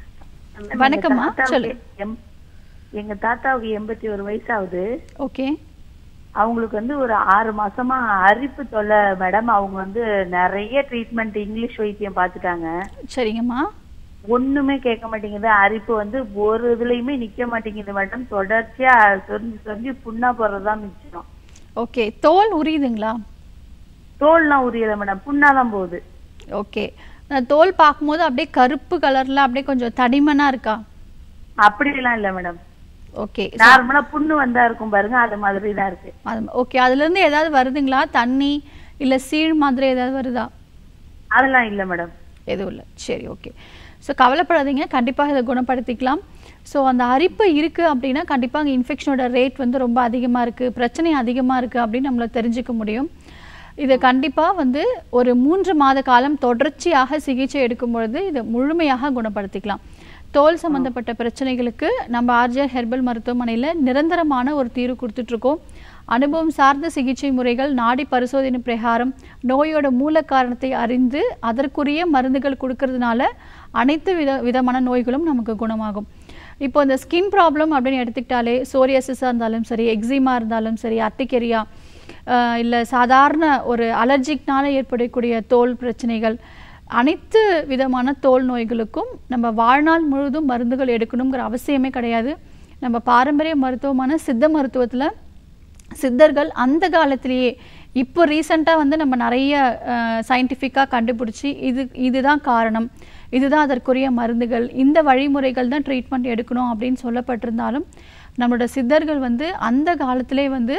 வணக்கம்மா, எங்க தாத்தாவுக்கு சொல்லு. எம்- எங்க தாத்தாவுக்கு எண்பத்தி ஒரு வயசாகுது ஓகே அவங்களுக்கு வந்து ஒரு ஆறு மாசமா அரிப்பு தொல்லை மேடம் அவங்க வந்து நிறைய ட்ரீட்மெண்ட் இங்கிலீஷ் வைத்தியம் பார்த்துட்டாங்க சரிங்கம்மா ஒண்ணுமே கேட்க மாட்டேங்குது அரிப்பு வந்து ஒரு இதுலயுமே நிக்க மாட்டேங்குது மேடம் தொடர்ச்சியா சொரிஞ்சு சொரிஞ்சு புண்ணா போறதுதான் மிச்சம் ஓகே தோல் உரியுதுங்களா தோல்லாம் உரியல மேடம் புண்ணாதான் போகுது ஓகே நான் தோல் பார்க்கும்போது அப்படியே கருப்பு கலர்ல அப்படியே கொஞ்சம் தடிமனா இருக்கா அப்படியெல்லாம் இல்ல மேடம் ஓகே நார்மலா புண்ணு வந்தா இருக்கும் பாருங்க அது மாதிரி தான் இருக்கு அது ஓகே அதுல இருந்து ஏதாவது வருதுங்களா தண்ணி இல்ல சீழ் மாதிரி ஏதாவது வருதா அதெல்லாம் இல்ல மேடம் எதுவும் இல்லை சரி ஓகே ஸோ கவலைப்படாதீங்க கண்டிப்பாக இதை குணப்படுத்திக்கலாம் ஸோ அந்த அரிப்பு இருக்குது அப்படின்னா கண்டிப்பாக அங்கே இன்ஃபெக்ஷனோட ரேட் வந்து ரொம்ப அதிகமாக இருக்குது பிரச்சனை அதிகமாக இருக்குது அப்படின்னு நம்மள தெரிஞ்சுக்க முடியும் இதை கண்டிப்பாக வந்து ஒரு மூன்று மாத காலம் தொடர்ச்சியாக சிகிச்சை எடுக்கும் பொழுது இதை முழுமையாக குணப்படுத்திக்கலாம் தோல் சம்பந்தப்பட்ட பிரச்சனைகளுக்கு நம்ம ஆர்ஜிஆர் ஹெர்பல் மருத்துவமனையில் நிரந்தரமான ஒரு தீர்வு கொடுத்துட்ருக்கோம் அனுபவம் சார்ந்த சிகிச்சை முறைகள் நாடி பரிசோதனை பிரகாரம் நோயோட மூல காரணத்தை அறிந்து அதற்குரிய மருந்துகள் கொடுக்கறதுனால அனைத்து வித விதமான நோய்களும் நமக்கு குணமாகும் இப்போ இந்த ஸ்கின் ப்ராப்ளம் அப்படின்னு எடுத்துக்கிட்டாலே சோரியாசிஸாக இருந்தாலும் சரி எக்ஸிமா இருந்தாலும் சரி அத்திக்கெரியா இல்லை சாதாரண ஒரு அலர்ஜிக்னால ஏற்படக்கூடிய தோல் பிரச்சனைகள் அனைத்து விதமான தோல் நோய்களுக்கும் நம்ம வாழ்நாள் முழுவதும் மருந்துகள் எடுக்கணுங்கிற அவசியமே கிடையாது நம்ம பாரம்பரிய மருத்துவமான சித்த மருத்துவத்தில் சித்தர்கள் அந்த காலத்திலேயே இப்போ ரீசெண்டாக வந்து நம்ம நிறைய சயின்டிஃபிக்காக கண்டுபிடிச்சி இது இதுதான் காரணம் இதுதான் அதற்குரிய மருந்துகள் இந்த வழிமுறைகள் தான் ட்ரீட்மெண்ட் எடுக்கணும் அப்படின்னு சொல்லப்பட்டிருந்தாலும் நம்மளோட சித்தர்கள் வந்து அந்த காலத்திலே வந்து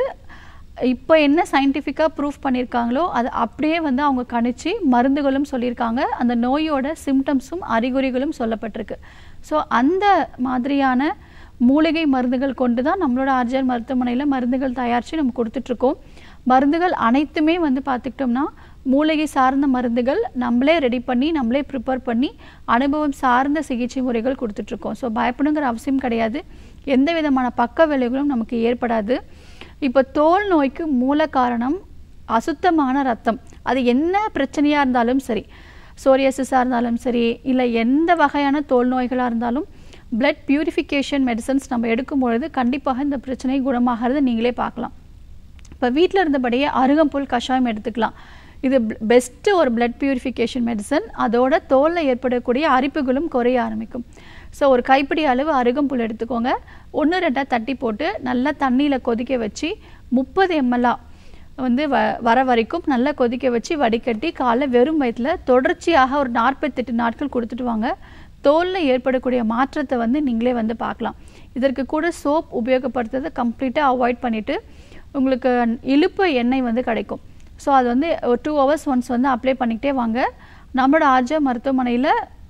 இப்போ என்ன சயின்டிஃபிக்காக ப்ரூஃப் பண்ணியிருக்காங்களோ அது அப்படியே வந்து அவங்க கணிச்சு மருந்துகளும் சொல்லியிருக்காங்க அந்த நோயோட சிம்டம்ஸும் அறிகுறிகளும் சொல்லப்பட்டிருக்கு ஸோ அந்த மாதிரியான மூலிகை மருந்துகள் கொண்டு தான் நம்மளோட ஆர்ஜிஆர் மருத்துவமனையில் மருந்துகள் தயாரித்து நம்ம கொடுத்துட்ருக்கோம் மருந்துகள் அனைத்துமே வந்து பார்த்துக்கிட்டோம்னா மூலிகை சார்ந்த மருந்துகள் நம்மளே ரெடி பண்ணி நம்மளே ப்ரிப்பேர் பண்ணி அனுபவம் சார்ந்த சிகிச்சை முறைகள் கொடுத்துட்ருக்கோம் ஸோ பயப்படுங்கிற அவசியம் கிடையாது எந்த விதமான பக்க விளைவுகளும் நமக்கு ஏற்படாது இப்போ தோல் நோய்க்கு மூல காரணம் அசுத்தமான ரத்தம் அது என்ன பிரச்சனையாக இருந்தாலும் சரி சோரியாசிஸாக இருந்தாலும் சரி இல்லை எந்த வகையான தோல் நோய்களாக இருந்தாலும் பிளட் பியூரிஃபிகேஷன் மெடிசன்ஸ் நம்ம எடுக்கும் பொழுது கண்டிப்பாக இந்த பிரச்சனை குணமாகிறத நீங்களே பார்க்கலாம் இப்போ வீட்டில் இருந்தபடியே அருகம்புல் கஷாயம் எடுத்துக்கலாம் இது பெஸ்ட்டு ஒரு பிளட் பியூரிஃபிகேஷன் மெடிசன் அதோட தோலில் ஏற்படக்கூடிய அரிப்புகளும் குறைய ஆரம்பிக்கும் ஸோ ஒரு கைப்பிடி அளவு அருகம்புல் எடுத்துக்கோங்க ஒன்று ரெண்டாக தட்டி போட்டு நல்லா தண்ணியில் கொதிக்க வச்சு முப்பது எம்எல்ஆ வந்து வ வர வரைக்கும் நல்லா கொதிக்க வச்சு வடிகட்டி காலைல வெறும் வயிற்றில் தொடர்ச்சியாக ஒரு நாற்பத்தெட்டு நாட்கள் கொடுத்துட்டு வாங்க தோலில் ஏற்படக்கூடிய மாற்றத்தை வந்து நீங்களே வந்து பார்க்கலாம் இதற்கு கூட சோப் உபயோகப்படுத்துறதை கம்ப்ளீட்டாக அவாய்ட் பண்ணிவிட்டு உங்களுக்கு இழுப்பு எண்ணெய் வந்து கிடைக்கும் ஸோ அது வந்து ஒரு டூ ஹவர்ஸ் ஒன்ஸ் வந்து அப்ளை பண்ணிக்கிட்டே வாங்க நம்மளோட ஆர்ஜா மருத்துவமனையில்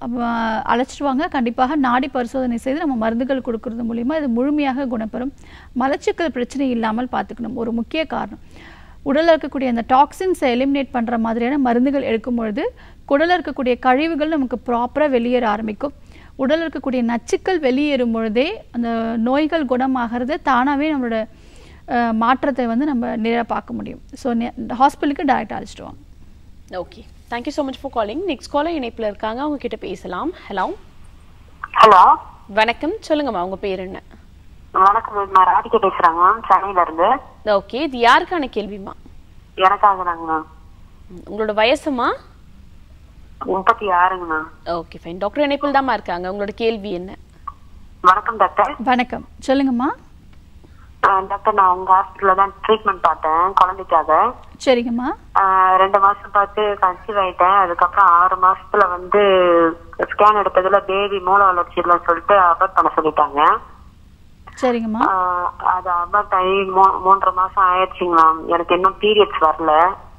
அழைச்சிட்டு வாங்க கண்டிப்பாக நாடி பரிசோதனை செய்து நம்ம மருந்துகள் கொடுக்கறது மூலிமா இது முழுமையாக குணப்பெறும் மலச்சிக்கல் பிரச்சனை இல்லாமல் பார்த்துக்கணும் ஒரு முக்கிய காரணம் உடலில் இருக்கக்கூடிய அந்த டாக்ஸின்ஸை எலிமினேட் பண்ணுற மாதிரியான மருந்துகள் எடுக்கும் பொழுது குடலில் இருக்கக்கூடிய கழிவுகள் நமக்கு ப்ராப்பராக வெளியேற ஆரம்பிக்கும் உடலில் இருக்கக்கூடிய நச்சுக்கள் வெளியேறும் பொழுதே அந்த நோய்கள் குணமாகிறது தானாகவே நம்மளோட அஹ், மாற்றத்தை வந்து நம்ம நேராக பார்க்க முடியும் ஸோ ஹாஸ்பிட்டலுக்கு டேரெக்டாக அழைச்சிட்டு வாங்க okay thank you so much for calling next caller இணைப்பில் இருக்காங்க அவங்க கிட்ட பேசலாம் ஹலோ ஹலோ வணக்கம் சொல்லுங்கம்மா உங்க பேர் என்ன வணக்கம் மேம் நான் ராதிகா பேசுறேங்க மேம் சென்னையில இருந்து ஓகே இது யாருக்கான கேள்விமா எனக்காக தாங்க மேம் ம், உங்களோட வயசுமா முப்பத்தி ஆறுங்க மேம் ஓகே ஃபைன் டாக்டர் இணைப்பில் தாம்மா இருக்காங்க உங்களோட கேள்வி என்ன வணக்கம் டாக்டர் வணக்கம் சொல்லுங்கம்மா ஆஹ் டாக்டர் நான் உங்க ஹாஸ்பிட்டல்ல தான் ட்ரீட்மெண்ட் பார்த்தேன் குழந்தைக்காக சரிங்கம்மா ஆஹ் ரெண்டு மாசம் பார்த்து கன்சீவ் ஆயிட்டேன் அதுக்கப்புறம் ஆறு மாசத்துல வந்து ஸ்கேன் எடுத்ததுல பேபி மூல வளர்ச்சி இல்லைன்னு சொல்லிட்டு அபார்ட் பண்ண சொல்லிட்டாங்க சரிங்கம்மா ஆஹ் அது அபார்ட் ஆகி மூ- மூன்றரை மாசம் ஆயிடுச்சுங்க மேம் எனக்கு இன்னும் பீரியட்ஸ் வரல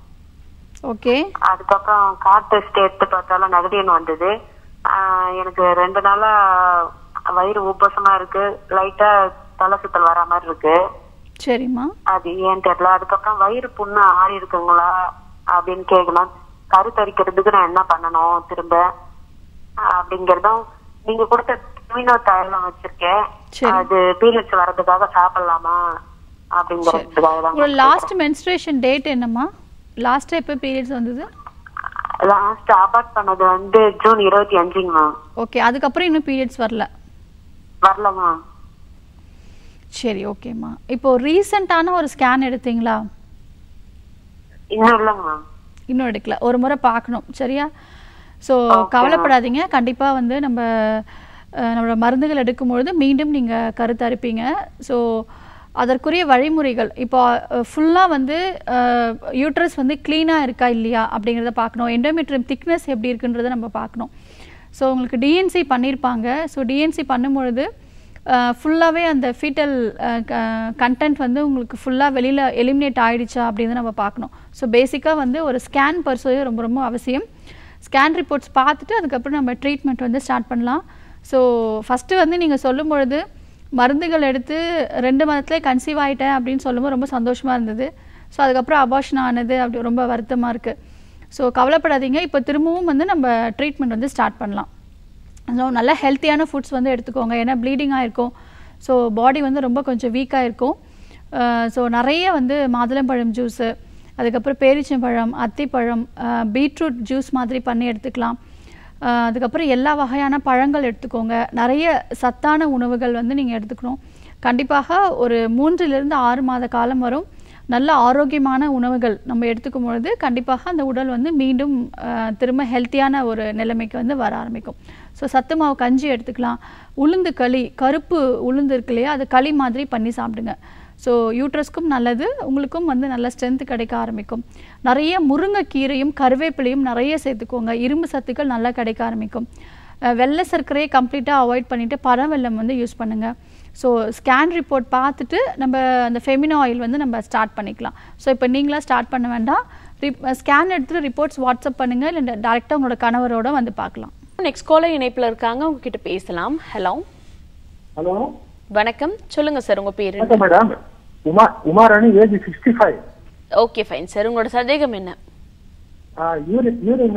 ஓகே அதுக்கப்புறம் கார் டெஸ்ட் எடுத்து பார்த்தாலும் நெகட்டிவ் வந்தது ஆஹ் எனக்கு ரெண்டு நாளா வயிறு உப்பசமா இருக்கு லைட்டா தலை சுத்தல் வர மாதிரி இருக்கு சரிம்மா அது ஏன் தெரியல அதுக்கப்புறம் வயிறு புண்ணு ஆறி இருக்குங்களா அப்படின்னு கேட்கணும் கருத்தரிக்கிறதுக்கு நான் என்ன பண்ணணும் திரும்ப ஆஹ் அப்படிங்கறதும் நீங்க கொடுத்த மீனோ தைலம் வச்சிருக்கேன் சரி. அது பீரியட்ஸ் வர்றதுக்காக சாப்பிடலாமா அப்படிங்கறதுக்காக உங்களோட தான் லாஸ்ட் மென்ஸ்ட்ரேஷன் டேட் என்னம்மா லாஸ்ட்டாக எப்போ பீரியட்ஸ் வந்தது லாஸ்ட் அபார்ட் பண்ணது வந்து ஜூன் இருபத்தி அஞ்சுங்க மேம் ஓகே அதுக்கப்புறம் இன்னும் பீரியட்ஸ் வரல வரல மேம் சரி ஓகேம்மா இப்போ ரீசெண்டான ஒரு ஸ்கேன் எடுத்தீங்களா இன்னும் இல்லைங்க மேம் இன்னும் எடுக்கல ஒரு முறை பார்க்கணும் சரியா ஸோ கவலைப்படாதீங்க கண்டிப்பாக வந்து நம்ம அஹ், நம்மளோட மருந்துகள் எடுக்கும்பொழுது மீண்டும் நீங்கள் கருத்தரிப்பீங்க ஸோ அதற்குரிய வழிமுறைகள் இப்போ ஃபுல்லாக வந்து யூட்ரஸ் வந்து க்ளீனாக இருக்கா இல்லையா அப்படிங்கிறத பார்க்கணும் எண்டோமெட்ரியம் திக்னஸ் எப்படி இருக்குன்றதை நம்ம பார்க்கணும் ஸோ உங்களுக்கு டிஎன்சி பண்ணியிருப்பாங்க ஸோ டிஎன்சி பண்ணும்பொழுது ஃபுல்லாகவே அந்த ஃபீட்டல் கண்டென்ட் வந்து உங்களுக்கு ஃபுல்லாக வெளியில் எலிமினேட் ஆயிடுச்சா அப்படின்னு நம்ம பார்க்கணும் ஸோ பேசிக்காக வந்து ஒரு ஸ்கேன் பர்சோயே ரொம்ப ரொம்ப அவசியம் ஸ்கேன் ரிப்போர்ட்ஸ் பார்த்துட்டு அதுக்கப்புறம் நம்ம ட்ரீட்மெண்ட் வந்து ஸ்டார்ட் பண்ணலாம் ஸோ ஃபஸ்ட்டு வந்து நீங்கள் சொல்லும் பொழுது மருந்துகள் எடுத்து ரெண்டு மாதத்துலேயே கன்சீவ் ஆகிட்டேன் அப்படின்னு சொல்லும்போது ரொம்ப சந்தோஷமாக இருந்தது ஸோ அதுக்கப்புறம் அபார்ஷன் ஆனது அப்படி ரொம்ப வருத்தமாக இருக்குது ஸோ கவலைப்படாதீங்க இப்போ திரும்பவும் வந்து நம்ம ட்ரீட்மெண்ட் வந்து ஸ்டார்ட் பண்ணலாம் ஸோ நல்ல ஹெல்த்தியான ஃபுட்ஸ் வந்து எடுத்துக்கோங்க ஏன்னா ப்ளீடிங் ஆகிருக்கும் ஸோ பாடி வந்து ரொம்ப கொஞ்சம் வீக்காக இருக்கும் ஸோ நிறைய வந்து மாதுளம்பழம் ஜூஸு அதுக்கப்புறம் பேரிச்சம்பழம் அத்திப்பழம் பீட்ரூட் ஜூஸ் மாதிரி பண்ணி எடுத்துக்கலாம் அஹ் அதுக்கப்புறம் எல்லா வகையான பழங்கள் எடுத்துக்கோங்க நிறைய சத்தான உணவுகள் வந்து நீங்கள் எடுத்துக்கணும் கண்டிப்பாக ஒரு மூன்றிலிருந்து ஆறு மாத காலம் வரும் நல்ல ஆரோக்கியமான உணவுகள் நம்ம எடுத்துக்கும் பொழுது கண்டிப்பாக அந்த உடல் வந்து மீண்டும் அஹ், திரும்ப ஹெல்த்தியான ஒரு நிலைமைக்கு வந்து வர ஆரம்பிக்கும் ஸோ சத்து மாவு கஞ்சி எடுத்துக்கலாம் உளுந்து களி கருப்பு உளுந்து இருக்கு இல்லையா அது களி மாதிரி பண்ணி சாப்பிடுங்க ஸோ யூட்ரஸ்க்கும் நல்லது உங்களுக்கும் வந்து நல்ல ஸ்ட்ரென்த் கிடைக்க ஆரம்பிக்கும் நிறைய முருங்கைக்கீரையும் கருவேப்பிலையும் நிறைய சேர்த்துக்கோங்க இரும்பு சத்துக்கள் நல்லா கிடைக்க ஆரம்பிக்கும் அஹ் வெள்ளை சர்க்கரையை கம்ப்ளீட்டாக அவாய்ட் பண்ணிவிட்டு பனவெல்லம் வந்து யூஸ் பண்ணுங்கள் ஸோ ஸ்கேன் ரிப்போர்ட் பார்த்துட்டு நம்ம அந்த ஃபெமினோ ஆயில் வந்து நம்ம ஸ்டார்ட் பண்ணிக்கலாம் ஸோ இப்போ நீங்களா ஸ்டார்ட் பண்ண வேண்டாம் ஸ்கேன் எடுத்துகிட்டு ரிப்போர்ட்ஸ் வாட்ஸ்அப் பண்ணுங்கள் இல்லை டேரெக்டாக உங்களோட கணவரோட வந்து பார்க்கலாம் நெக்ஸ்ட் காலர் இணைப்புல இருக்காங்க உங்ககிட்ட பேசலாம் ஹலோ ஹலோ வணக்கம் சொல்லுங்க சார் உங்க பேரு வணக்கம் madam Uma Umarani age sixty five okay fine sir உங்களோட சந்தேகம் என்ன யூரின் யூரின்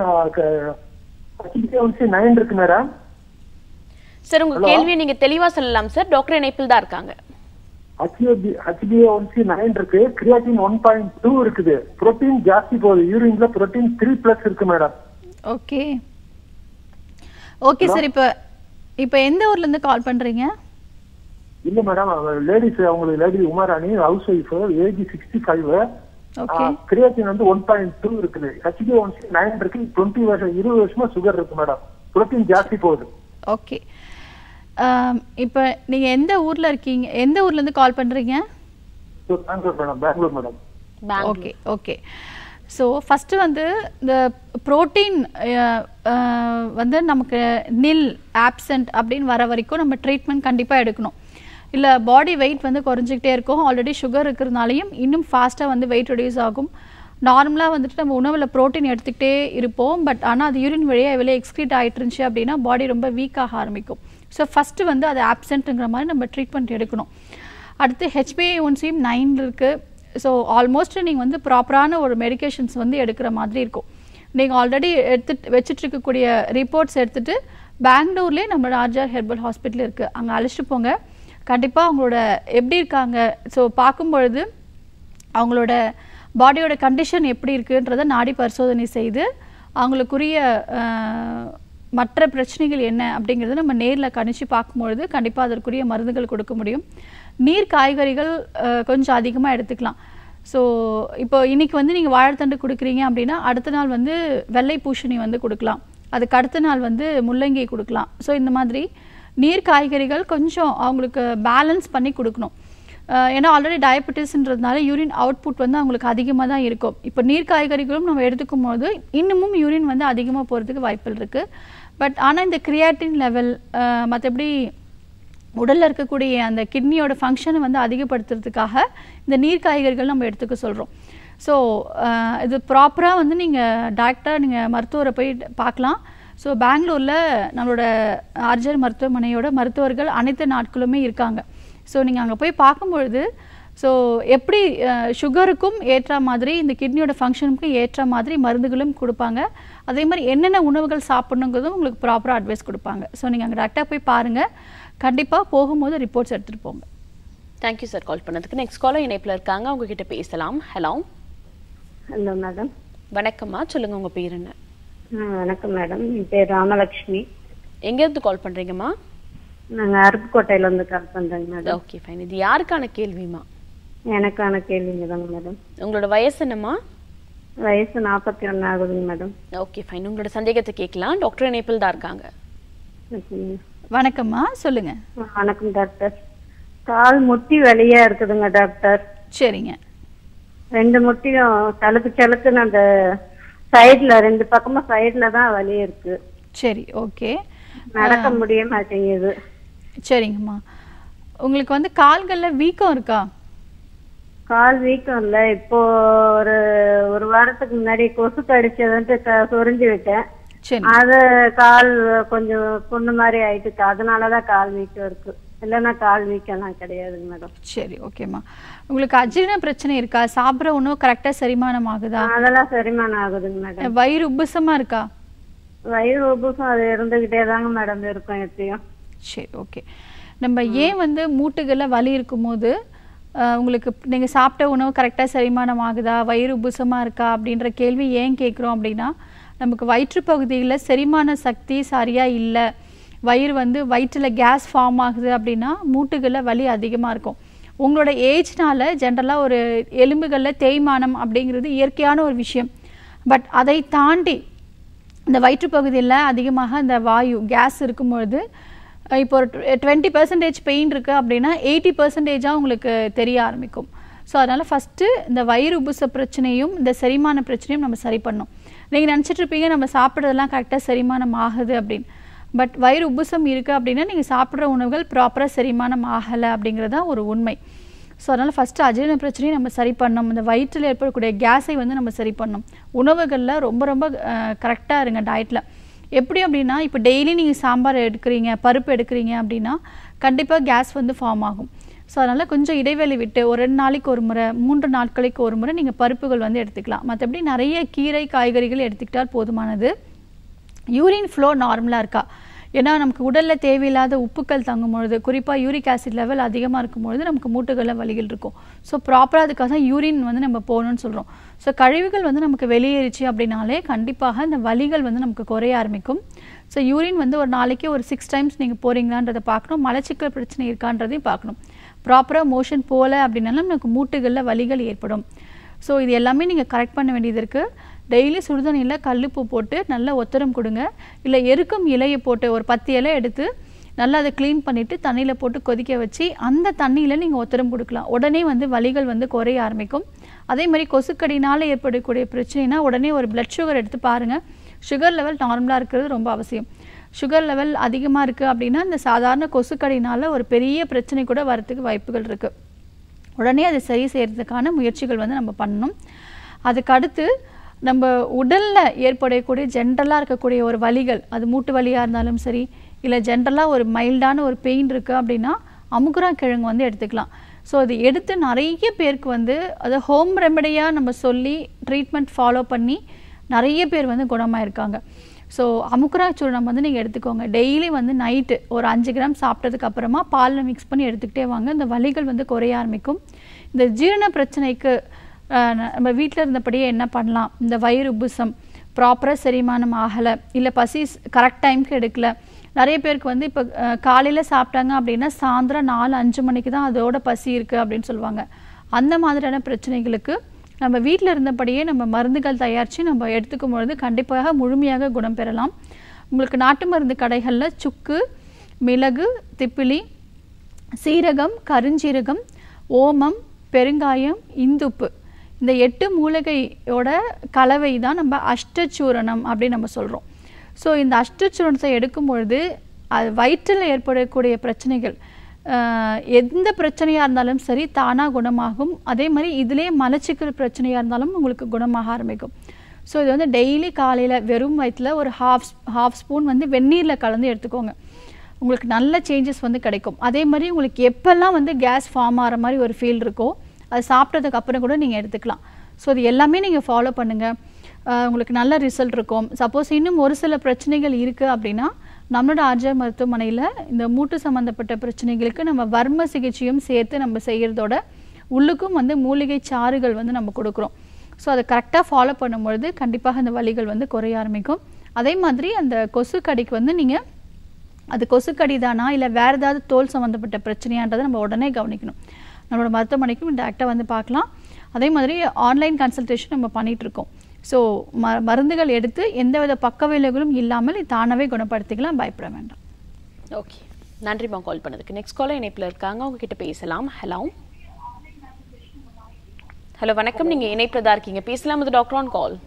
நைன் இருக்கு மேடம் சார் உங்க கேள்வியை நீங்க தெளிவா சொல்லலாம் சார் டாக்டர் இணைப்பில் தான் இருக்காங்க ஹச்பிஏ ஹச்பிஏ ஒன்சி நைன் இருக்கு கிரியாட்டின் ஒன் பாயிண்ட் டூ இருக்குது புரோட்டீன் ஜாஸ்தி போகுது யூரின்ல புரோட்டீன் த்ரீ பிளஸ் இருக்கு மேடம் ஓகே ஓகே சார் இப்போ இப்போ எந்த ஊர்லேருந்து கால் பண்ணுறீங்க இல்ல மேடம் லேடிஸ் அவங்களுக்கு lady Umarani house wife age sixty five okay creatinine வந்து ஒன் பாயிண்ட் டூ இருக்குது ஹச்பிஏ ஒன்சி நைன் இருக்கு டுவெண்ட்டி வருஷம் இருபது வருஷமா சுகர் இருக்கு மேடம் புரோட்டீன் ஜாஸ்தி போகுது ஓகே இப்போ நீங்கள் எந்த ஊரில் இருக்கீங்க எந்த ஊர்லேருந்து கால் பண்ணுறீங்க So, Bangalore madam Bangalore madam Bangalore okay okay so first வந்து இந்த ப்ரோட்டீன் வந்து நமக்கு நில் ஆப்சண்ட் அப்படின்னு வர வரைக்கும் நம்ம ட்ரீட்மெண்ட் கண்டிப்பாக எடுக்கணும் இல்லை பாடி வெயிட் வந்து குறைஞ்சிக்கிட்டே இருக்கும் ஆல்ரெடி சுகர் இருக்கிறதுனாலையும் இன்னும் ஃபாஸ்ட்டாக வந்து வெயிட் ரெடியூஸ் ஆகும் நார்மலாக வந்துட்டு நம்ம உணவில் புரோட்டீன் எடுத்துக்கிட்டே இருப்போம் பட் ஆனால் அது யூரின் வழியாக வெளியே எக்ஸ்க்ரீட் ஆகிட்டு இருந்துச்சு அப்படின்னா பாடி ரொம்ப வீக்காக ஆரம்பிக்கும் ஸோ ஃபஸ்ட்டு வந்து அது ஆப்சென்ட்டுங்கிற மாதிரி நம்ம ட்ரீட்மெண்ட் எடுக்கணும் அடுத்து ஹெச்பிஏ ஒன்சியும் நைன் இருக்குது ஸோ ஆல்மோஸ்ட் நீங்கள் வந்து ப்ராப்பரான ஒரு மெடிகேஷன்ஸ் வந்து எடுக்கிற மாதிரி இருக்கும் நீங்கள் ஆல்ரெடி எடுத்துட்டு வச்சுட்டு இருக்கக்கூடிய ரிப்போர்ட்ஸ் எடுத்துட்டு பெங்களூர்லேயே நம்மளோட ஆர்ஜிஆர் ஹெர்பல் ஹாஸ்பிட்டல் இருக்குது அங்கே அழைச்சிட்டு போங்க கண்டிப்பாக அவங்களோட எப்படி இருக்காங்க ஸோ பார்க்கும்பொழுது அவங்களோட பாடியோட கண்டிஷன் எப்படி இருக்குன்றதை நாடி பரிசோதனை செய்து அவங்களுக்குரிய அஹ், மற்ற பிரச்சனைகள் என்ன அப்படிங்கிறத நம்ம நேரில் கணிச்சு பார்க்கும்பொழுது கண்டிப்பாக அதற்குரிய மருந்துகள் கொடுக்க முடியும் நீர் காய்கறிகள் அஹ், கொஞ்சம் அதிகமாக எடுத்துக்கலாம் ஸோ இப்போ இன்னைக்கு வந்து நீங்கள் வாழைத்தண்டு கொடுக்குறீங்க அப்படின்னா அடுத்த நாள் வந்து வெள்ளை பூசணி வந்து கொடுக்கலாம் அதுக்கு அடுத்த நாள் வந்து முள்ளங்கி கொடுக்கலாம் ஸோ இந்த மாதிரி நீர் காய்கறிகள் கொஞ்சம் அவங்களுக்கு பேலன்ஸ் பண்ணி கொடுக்கணும் அஹ் ஏன்னா ஆல்ரெடி டயபெட்டிஸ்ன்றதுனால யூரின் அவுட்புட் வந்து அவங்களுக்கு அதிகமாக தான் இருக்கும் இப்போ நீர் காய்கறிகளும் நம்ம எடுத்துக்கும் போது இன்னமும் யூரின் வந்து அதிகமாக போகிறதுக்கு வாய்ப்புகள் இருக்குது பட் ஆனால் இந்த கிரியாட்டின் லெவல் மற்றபடி உடல்ல இருக்கக்கூடிய அந்த கிட்னியோட ஃபங்க்ஷனை வந்து அதிகப்படுத்துறதுக்காக இந்த நீர் காய்கறிகள் நம்ம எடுத்துக்க சொல்கிறோம் ஸோ இது ப்ராப்பராக வந்து நீங்கள் டாக்டர் நீங்கள் மருத்துவரை போய் பார்க்கலாம் ஸோ பெங்களூரில் நம்மளோட ஆர்ஜர் மருத்துவமனையோட மருத்துவர்கள் அனைத்து நாட்களுமே இருக்காங்க ஸோ நீங்கள் அங்கே போய் பார்க்கும்பொழுது ஸோ எப்படி சுகருக்கும் ஏற்ற மாதிரி இந்த கிட்னியோட ஃபங்க்ஷனுக்கும் ஏற்ற மாதிரி மருந்துகளும் கொடுப்பாங்க அதே மாதிரி என்னென்ன உணவுகள் சாப்பிடணுங்கிறதும் உங்களுக்கு ப்ராப்பராக அட்வைஸ் கொடுப்பாங்க ஸோ நீங்கள் அங்கே டேரெக்டாக போய் பாருங்கள் கண்டிப்பாக போகும்போது ரிப்போர்ட்ஸ் எடுத்துகிட்டு போங்க தேங்க்யூ சார் கால் பண்ணதுக்கு நெக்ஸ்ட் காலர் இணைப்பில் இருக்காங்க அவங்க கிட்ட பேசலாம் ஹலோ ஹலோ மேடம் வணக்கம்மா சொல்லுங்க உங்க பேர் என்ன வணக்கம் மேடம் என் பேர் ராமலட்சுமி எங்கேருந்து கால் பண்றீங்கம்மா நாங்க அருப்புக்கோட்டையில இருந்து கால் பண்றேங்க மேடம் ஓகே ஃபைன் இது யாருக்கான கேள்விமா எனக்கான கேள்விங்க தாங்க மேடம் உங்களோட வயசு என்னம்மா வயசு நாற்பத்தி ஒன்று ஆகுதுங்க மேடம் ஓகே ஃபைன் உங்களோட சந்தேகத்தை கேட்கலாம் டாக்டர் இணைப்பில் தான் இருக்காங்க ஓகேங்க. வணக்கம்மா சொல்லுங்க வணக்கம் டாக்டர் கால் முட்டி வலியா இருக்குதுங்க டாக்டர் சரிங்க ரெண்டு முட்டியும் தழுக்கு சலுக்குன்னு அந்த சைடுல ரெண்டு பக்கமா சைடுல தான் வலி இருக்கு சரி ஓகே நடக்க முடிய மாட்டேங்குது சரிங்கம்மா உங்களுக்கு வந்து கால்களில் வீக்கம் இருக்கா கால் வீக்கம் இல்ல இப்போ ஒரு ஒரு வாரத்துக்கு முன்னாடி கொசு கடிச்சதுன்ட்டு க- சொரிஞ்சு விட்டேன் சரி அது கால் கொஞ்சம் புண்ணு மாதிரி ஆயிட்டுச்சு அதனாலதான் கால் வீக்கம் இருக்கு இல்லைன்னா கால் வீக்கம்லாம் கிடையாதுங்க மேடம் சரி ஓகேம்மா உங்களுக்கு அஜீரண பிரச்சனை இருக்கா சாப்பிட்ற உணவு கரெக்டாக செரிமானம் ஆகுதா அதெல்லாம் செரிமானம் ஆகுதுங்க மேடம் வயிறு உப்புசமா இருக்கா வயிறு உப்புசம் அது இருந்துகிட்டே தாங்க மேடம் இருக்கும் எப்பயும் சரி ஓகே நம்ம ஏன் வந்து மூட்டுகளில் வலி இருக்கும்போது அஹ், உங்களுக்கு நீங்கள் சாப்பிட்ட உணவு கரெக்டாக செரிமானம் ஆகுதா வயிறு உப்புசமாக இருக்கா அப்படின்ற கேள்வி ஏன் கேட்குறோம் அப்படின்னா நமக்கு வயிற்றுப்பகுதியில் செரிமான சக்தி சரியாக இல்லை வயிறு வந்து வயிற்றில் கேஸ் ஃபார்ம் ஆகுது அப்படின்னா மூட்டுகளில் வலி அதிகமாக இருக்கும் உங்களோட ஏஜ்னால ஜென்ரலாக ஒரு எலும்புகளில் தேய்மானம் அப்படிங்கிறது இயற்கையான ஒரு விஷயம் பட் அதை தாண்டி இந்த வயிற்றுப்பகுதியில் அதிகமாக இந்த வாயு கேஸ் இருக்கும் பொழுது அஹ் இப்போ ஒரு டுவெண்ட்டி பர்சன்டேஜ் பெயின் இருக்குது அப்படின்னா எயிட்டி பர்சன்டேஜாக உங்களுக்கு தெரிய ஆரம்பிக்கும் ஸோ அதனால் ஃபஸ்ட்டு இந்த வயிறு உபுச பிரச்சனையும் இந்த செரிமான பிரச்சனையும் நம்ம சரி பண்ணணும் நீங்கள் நினச்சிட்டு இருப்பீங்க நம்ம சாப்பிட்றதெல்லாம் கரெக்டாக செரிமானம் ஆகுது அப்படின்னு பட் வயிறு உபுசம் இருக்குது அப்படின்னா நீங்கள் சாப்பிட்ற உணவுகள் ப்ராப்பராக செரிமானம் ஆகலை அப்படிங்கிறது தான் ஒரு உண்மை ஸோ அதனால் ஃபஸ்ட்டு அஜீரண பிரச்சனையை நம்ம சரி பண்ணணும் இந்த வயிற்றில் ஏற்படக்கூடிய கேஸை வந்து நம்ம சரி பண்ணணும் உணவுகளில் ரொம்ப ரொம்ப கரெக்டாக இருங்க டயட்டில் எப்படி அப்படின்னா இப்போ டெய்லி நீங்கள் சாம்பார் எடுக்கிறீங்க பருப்பு எடுக்கிறீங்க அப்படின்னா கண்டிப்பாக கேஸ் வந்து ஃபார்ம் ஆகும் ஸோ அதனால் கொஞ்சம் இடைவெளி விட்டு ஒரு ரெண்டு நாளைக்கு ஒரு முறை மூன்று நாட்களுக்கு ஒரு முறை நீங்கள் பருப்புகள் வந்து எடுத்துக்கலாம் மற்றபடி நிறைய கீரை காய்கறிகள் எடுத்துக்கிட்டால் போதுமானது யூரின் ஃப்ளோ நார்மலாக இருக்கா ஏன்னா நமக்கு உடலில் தேவையில்லாத உப்புக்கள் தங்கும் பொழுது குறிப்பாக யூரிக் ஆசிட் லெவல் அதிகமாக இருக்கும் பொழுது நமக்கு மூட்டுகளில் வலிகள் இருக்கும் ஸோ ப்ராப்பராக அதுக்காக தான் யூரின் வந்து நம்ம போகணும்னு சொல்கிறோம் ஸோ கழிவுகள் வந்து நமக்கு வெளியேறிச்சு அப்படின்னாலே கண்டிப்பாக இந்த வலிகள் வந்து நமக்கு குறைய ஆரம்பிக்கும் ஸோ யூரின் வந்து ஒரு நாளைக்கு ஒரு சிக்ஸ் டைம்ஸ் நீங்கள் போகிறீங்களான்றதை பார்க்கணும் மலச்சிக்கல் பிரச்சனை இருக்கான்றதையும் பார்க்கணும் ப்ராப்பராக மோஷன் போகல அப்படின்னாலும் நமக்கு மூட்டுகளில் வலிகள் ஏற்படும் ஸோ இது எல்லாமே நீங்கள் கரெக்ட் பண்ண வேண்டியது இருக்குது டெய்லி சுடுதண்ணியில் கல்லுப்பு போட்டு நல்லா ஒத்தரம் கொடுங்க இல்லை எருக்கும் இலையை போட்டு ஒரு பத்து இலை எடுத்து நல்லா அதை க்ளீன் பண்ணிவிட்டு தண்ணியில் போட்டு கொதிக்க வச்சு அந்த தண்ணியில் நீங்கள் ஒத்தரம் கொடுக்கலாம் உடனே வந்து வலிகள் வந்து குறைய ஆரம்பிக்கும் அதே மாதிரி கொசுக்கடினால் ஏற்படக்கூடிய பிரச்சனைனா உடனே ஒரு blood சுகர் எடுத்து பாருங்கள் சுகர் லெவல் நார்மலாக இருக்கிறது ரொம்ப அவசியம் சுகர் லெவல் அதிகமாக இருக்குது அப்படின்னா இந்த சாதாரண கொசுக்கடினால் ஒரு பெரிய பிரச்சனை கூட வரத்துக்கு வாய்ப்புகள் இருக்குது உடனே அதை சரி செய்கிறதுக்கான முயற்சிகள் வந்து நம்ம பண்ணணும் அதுக்கு அடுத்து நம்ம உடல்ல ஏற்படக்கூடிய ஜென்ரலாக இருக்கக்கூடிய ஒரு வலிகள் அது மூட்டு வலியாக இருந்தாலும் சரி இல்லை ஜென்ரலாக ஒரு மைல்டான ஒரு பெயின் இருக்குது அப்படின்னா அமுகுரா கிழங்கு வந்து எடுத்துக்கலாம் ஸோ அது எடுத்து நிறைய பேருக்கு வந்து அதை ஹோம் ரெமடியாக நம்ம சொல்லி ட்ரீட்மெண்ட் ஃபாலோ பண்ணி நிறைய பேர் வந்து குணமாயிருக்காங்க ஸோ அமுக்குரா சூர்ணம் வந்து நீங்கள் எடுத்துக்கோங்க டெய்லி வந்து நைட்டு ஒரு அஞ்சு கிராம் சாப்பிட்டதுக்கு அப்புறமா பாலில் மிக்ஸ் பண்ணி எடுத்துக்கிட்டே வாங்க இந்த வலிகள் வந்து குறைய ஆரம்பிக்கும் இந்த ஜீரண பிரச்சனைக்கு அஹ், ந- நம்ம வீட்டில் இருந்தபடியே என்ன பண்ணலாம் இந்த வயிறு உப்புசம் ப்ராப்பராக செரிமானம் ஆகலை இல்லை பசி கரெக்ட் டைம்க்கு எடுக்கல நிறைய பேருக்கு வந்து இப்போ காலையில் சாப்பிட்டாங்க அப்படின்னா சாயந்தரம் நாலு அஞ்சு மணிக்கு தான் அதோட பசி இருக்குது அப்படின்னு சொல்லுவாங்க அந்த மாதிரியான பிரச்சனைகளுக்கு நம்ம வீட்டில் இருந்தபடியே நம்ம மருந்துகள் தயாரித்து நம்ம எடுத்துக்கும் பொழுது கண்டிப்பாக முழுமையாக குணம் பெறலாம் உங்களுக்கு நாட்டு மருந்து கடைகளில் சுக்கு மிளகு திப்பிலி சீரகம் கருஞ்சீரகம் ஓமம் பெருங்காயம் இந்துப்பு இந்த எட்டு மூலிகையோட கலவை தான் நம்ம அஷ்டச்சூரணம் அப்படின்னு நம்ம சொல்கிறோம் ஸோ இந்த அஷ்டச்சூரணத்தை எடுக்கும் பொழுது அது வயிற்றில் ஏற்படக்கூடிய பிரச்சனைகள் ஆஹ், எந்த பிரச்சனையாக இருந்தாலும் சரி தானாக குணமாகும் அதே மாதிரி இதிலே மலச்சிக்கல் பிரச்சனையாக இருந்தாலும் உங்களுக்கு குணமாக ஆரம்பிக்கும் ஸோ இது வந்து டெய்லி காலையில் வெறும் வயிற்றில் ஒரு ஹாஃப் ஹாஃப் ஸ்பூன் வந்து வெந்நீரில் கலந்து எடுத்துக்கோங்க உங்களுக்கு நல்ல சேஞ்சஸ் வந்து கிடைக்கும் அதே மாதிரி உங்களுக்கு எப்பெல்லாம் வந்து கேஸ் ஃபார்ம் ஆகிற மாதிரி ஒரு ஃபீல் இருக்கோ அது சாப்பிட்டதுக்கு அப்புறம் கூட நீங்கள் எடுத்துக்கலாம் ஸோ இது எல்லாமே நீங்கள் ஃபாலோ பண்ணுங்கள் உங்களுக்கு நல்ல ரிசல்ட் இருக்கும் சப்போஸ் இன்னும் ஒரு சில பிரச்சனைகள் இருக்குது அப்படின்னா நம்மளோட ஆர்ஜர் மருத்துவமனையில் இந்த மூட்டு சம்மந்தப்பட்ட பிரச்சனைகளுக்கு நம்ம வர்ம சிகிச்சையும் சேர்த்து நம்ம செய்கிறதோட உள்ளுக்கும் வந்து மூலிகை சாறுகள் வந்து நம்ம கொடுக்குறோம் ஸோ அதை கரெக்டாக ஃபாலோ பண்ணும்பொழுது கண்டிப்பாக அந்த வலிகள் வந்து குறைய ஆரம்பிக்கும் அதே மாதிரி அந்த கொசு கடிக்கு வந்து நீங்கள் அது கொசுக்கடி தானா இல்லை வேறு ஏதாவது தோல் சம்மந்தப்பட்ட பிரச்சனையான்றதை நம்ம உடனே கவனிக்கணும் நம்மளோட மருத்துவமனைக்கும் டேரெக்டாக வந்து பார்க்கலாம் அதே மாதிரி ஆன்லைன் கன்சல்டேஷன் நம்ம பண்ணிட்டு இருக்கோம் ஸோ ம மருந்துகள் எடுத்து எந்தவித பக்க விளைவுகளும் இல்லாமல் இது தானாகவே குணப்படுத்திக்கலாம் பயப்பட வேண்டாம் ஓகே நன்றிம்மா கால் பண்ணதுக்கு நெக்ஸ்ட் காலர் இணைப்பில் இருக்காங்க அவங்க கிட்ட பேசலாம் ஹலோ ஹலோ வணக்கம் நீங்க இணைப்பில் தான் இருக்கீங்க பேசலாம் இது டாக்டர் ஆன் கால்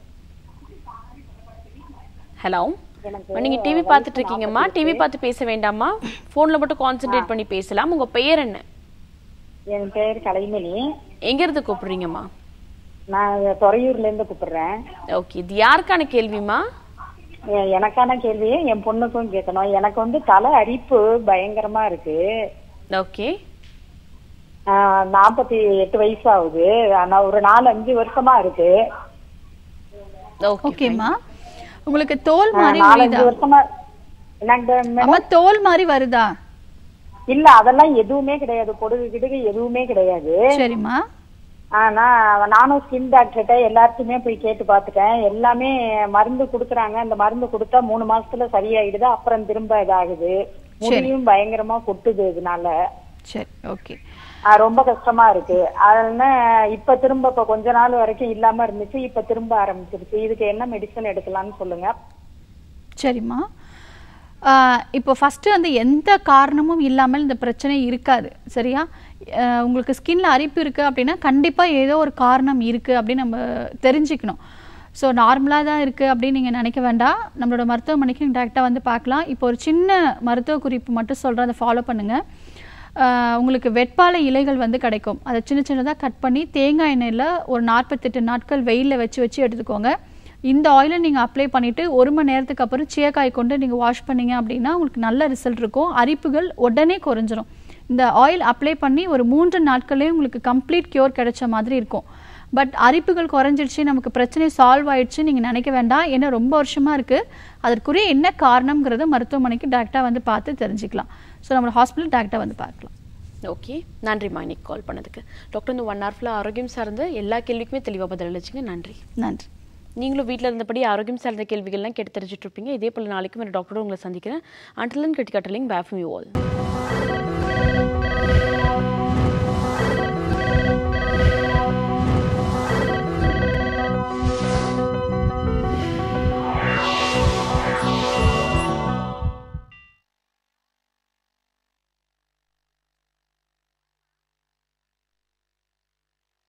ஹலோ நீங்க டிவி பார்த்துட்டு இருக்கீங்கம்மா டிவி பார்த்து பேச வேண்டாம்மா போன்ல மட்டும் கான்சென்ட்ரேட் பண்ணி பேசலாம் உங்க பெயர் என்ன என் பேர் கலைமணி எங்க இருந்து கூப்பிடுறீங்கம்மா நான் துறையூர்ல இருந்து கூப்பிடுறேன் ஓகே இது யாருக்கான கேள்விமா எ- எனக்கான கேள்வியை என் பொண்ணுக்கும் கேட்கணும் எனக்கு வந்து தலை அரிப்பு பயங்கரமா இருக்கு ஓகே நாற்பத்தி எட்டு வயசு ஆகுது ஆனா ஒரு நாலு அஞ்சு வருஷமா இருக்கு ஓகேம்மா உங்களுக்கு தோல் ஆ, மாதிரி நாலஞ்சு வருதா வருஷமா என்னங்க மேடம் அம்மா தோல் மாதிரி வருதா இல்ல அதெல்லாம் எதுவுமே கிடையாது பொடுகு கிடுகு எதுவுமே கிடையாது சரிம்மா ஆனா நானும் ஸ்கின் டாக்டர்கிட்ட எல்லாத்தையுமே போய் கேட்டு பார்த்துட்டேன் எல்லாமே மருந்து கொடுக்குறாங்க அந்த மருந்து கொடுத்தா மூணு மாசத்துல சரியாயிடுது அப்புறம் திரும்ப இதாகுது முடியும் பயங்கரமா கொட்டுது இதனால சரி ஓகே ஆ, ரொம்ப கஷ்டமா இருக்கு அதனால இப்ப திரும்ப இப்ப கொஞ்ச நாள் வரைக்கும் இல்லாம இருந்துச்சு இப்ப திரும்ப ஆரம்பிச்சிருச்சு இதுக்கு என்ன மெடிசன் எடுக்கலாம்னு சொல்லுங்க சரிம்மா ஆஹ் இப்போ ஃபஸ்ட்டு வந்து எந்த காரணமும் இல்லாமல் இந்த பிரச்சனை இருக்காது சரியா ஆஹ் உங்களுக்கு ஸ்கின்ல அரிப்பு இருக்குது அப்படின்னா கண்டிப்பாக ஏதோ ஒரு காரணம் இருக்குது அப்படின்னு நம்ம தெரிஞ்சுக்கணும் ஸோ நார்மலாக தான் இருக்குது அப்படின்னு நீங்கள் நினைக்க வேண்டாம் நம்மளோட மருத்துவமனைக்கு நீங்கள் டேரெக்டாக வந்து பார்க்கலாம் இப்போ ஒரு சின்ன மருத்துவ குறிப்பு மட்டும் சொல்கிறேன் அதை ஃபாலோ பண்ணுங்கள் ஆஹ் உங்களுக்கு வெட்பாலை இலைகள் வந்து கிடைக்கும் அதை சின்ன சின்னதாக கட் பண்ணி தேங்காய் எண்ணெயில் ஒரு நாற்பத்தெட்டு நாட்கள் வெயிலில் வச்சு வச்சு எடுத்துக்கோங்க இந்த ஆயிலை நீங்கள் அப்ளை பண்ணிவிட்டு ஒரு மணி நேரத்துக்கு அப்புறம் சீயக்காய் கொண்டு நீங்கள் வாஷ் பண்ணீங்க அப்படின்னா உங்களுக்கு நல்ல ரிசல்ட் இருக்கும் அரிப்புகள் உடனே குறைஞ்சிரும் இந்த ஆயில் அப்ளை பண்ணி ஒரு மூன்று நாட்களே உங்களுக்கு கம்ப்ளீட் கியூர் கிடைச்ச மாதிரி இருக்கும் பட் அரிப்புகள் குறைஞ்சிடுச்சு நமக்கு பிரச்சனை சால்வ் ஆயிடுச்சு நீங்கள் நினைக்க வேண்டாம் ஏன்னா ரொம்ப வருஷமாக இருக்குது அதற்குரிய என்ன காரணங்கிறத மருத்துவமனைக்கு டேரெக்டாக வந்து பார்த்து தெரிஞ்சுக்கலாம் ஸோ நம்ம ஹாஸ்பிட்டல் டேரெக்டாக வந்து பார்க்கலாம் ஓகே நன்றிம்மா இன்னைக்கு கால் பண்ணதுக்கு டாக்டர் இந்த ஒன் ஹவர்ல ஆரோக்கியம் சார்ந்த எல்லா கேள்விக்குமே தெளிவாக பதிலளிச்சிங்க நன்றி நன்றி நீங்களும் வீட்டில் இருந்தபடி ஆரோக்கியம் சார்ந்த கேள்விகள்லாம் கேட்டு தெரிஞ்சுட்டு இருப்பீங்க இதே போல் நாளைக்கும் ஒரு டாக்டரும் உங்களை சந்திக்கிறேன் அண்டிலன் கிரிட்டிகட்டலிங் பேஃபம் யூ ஆல்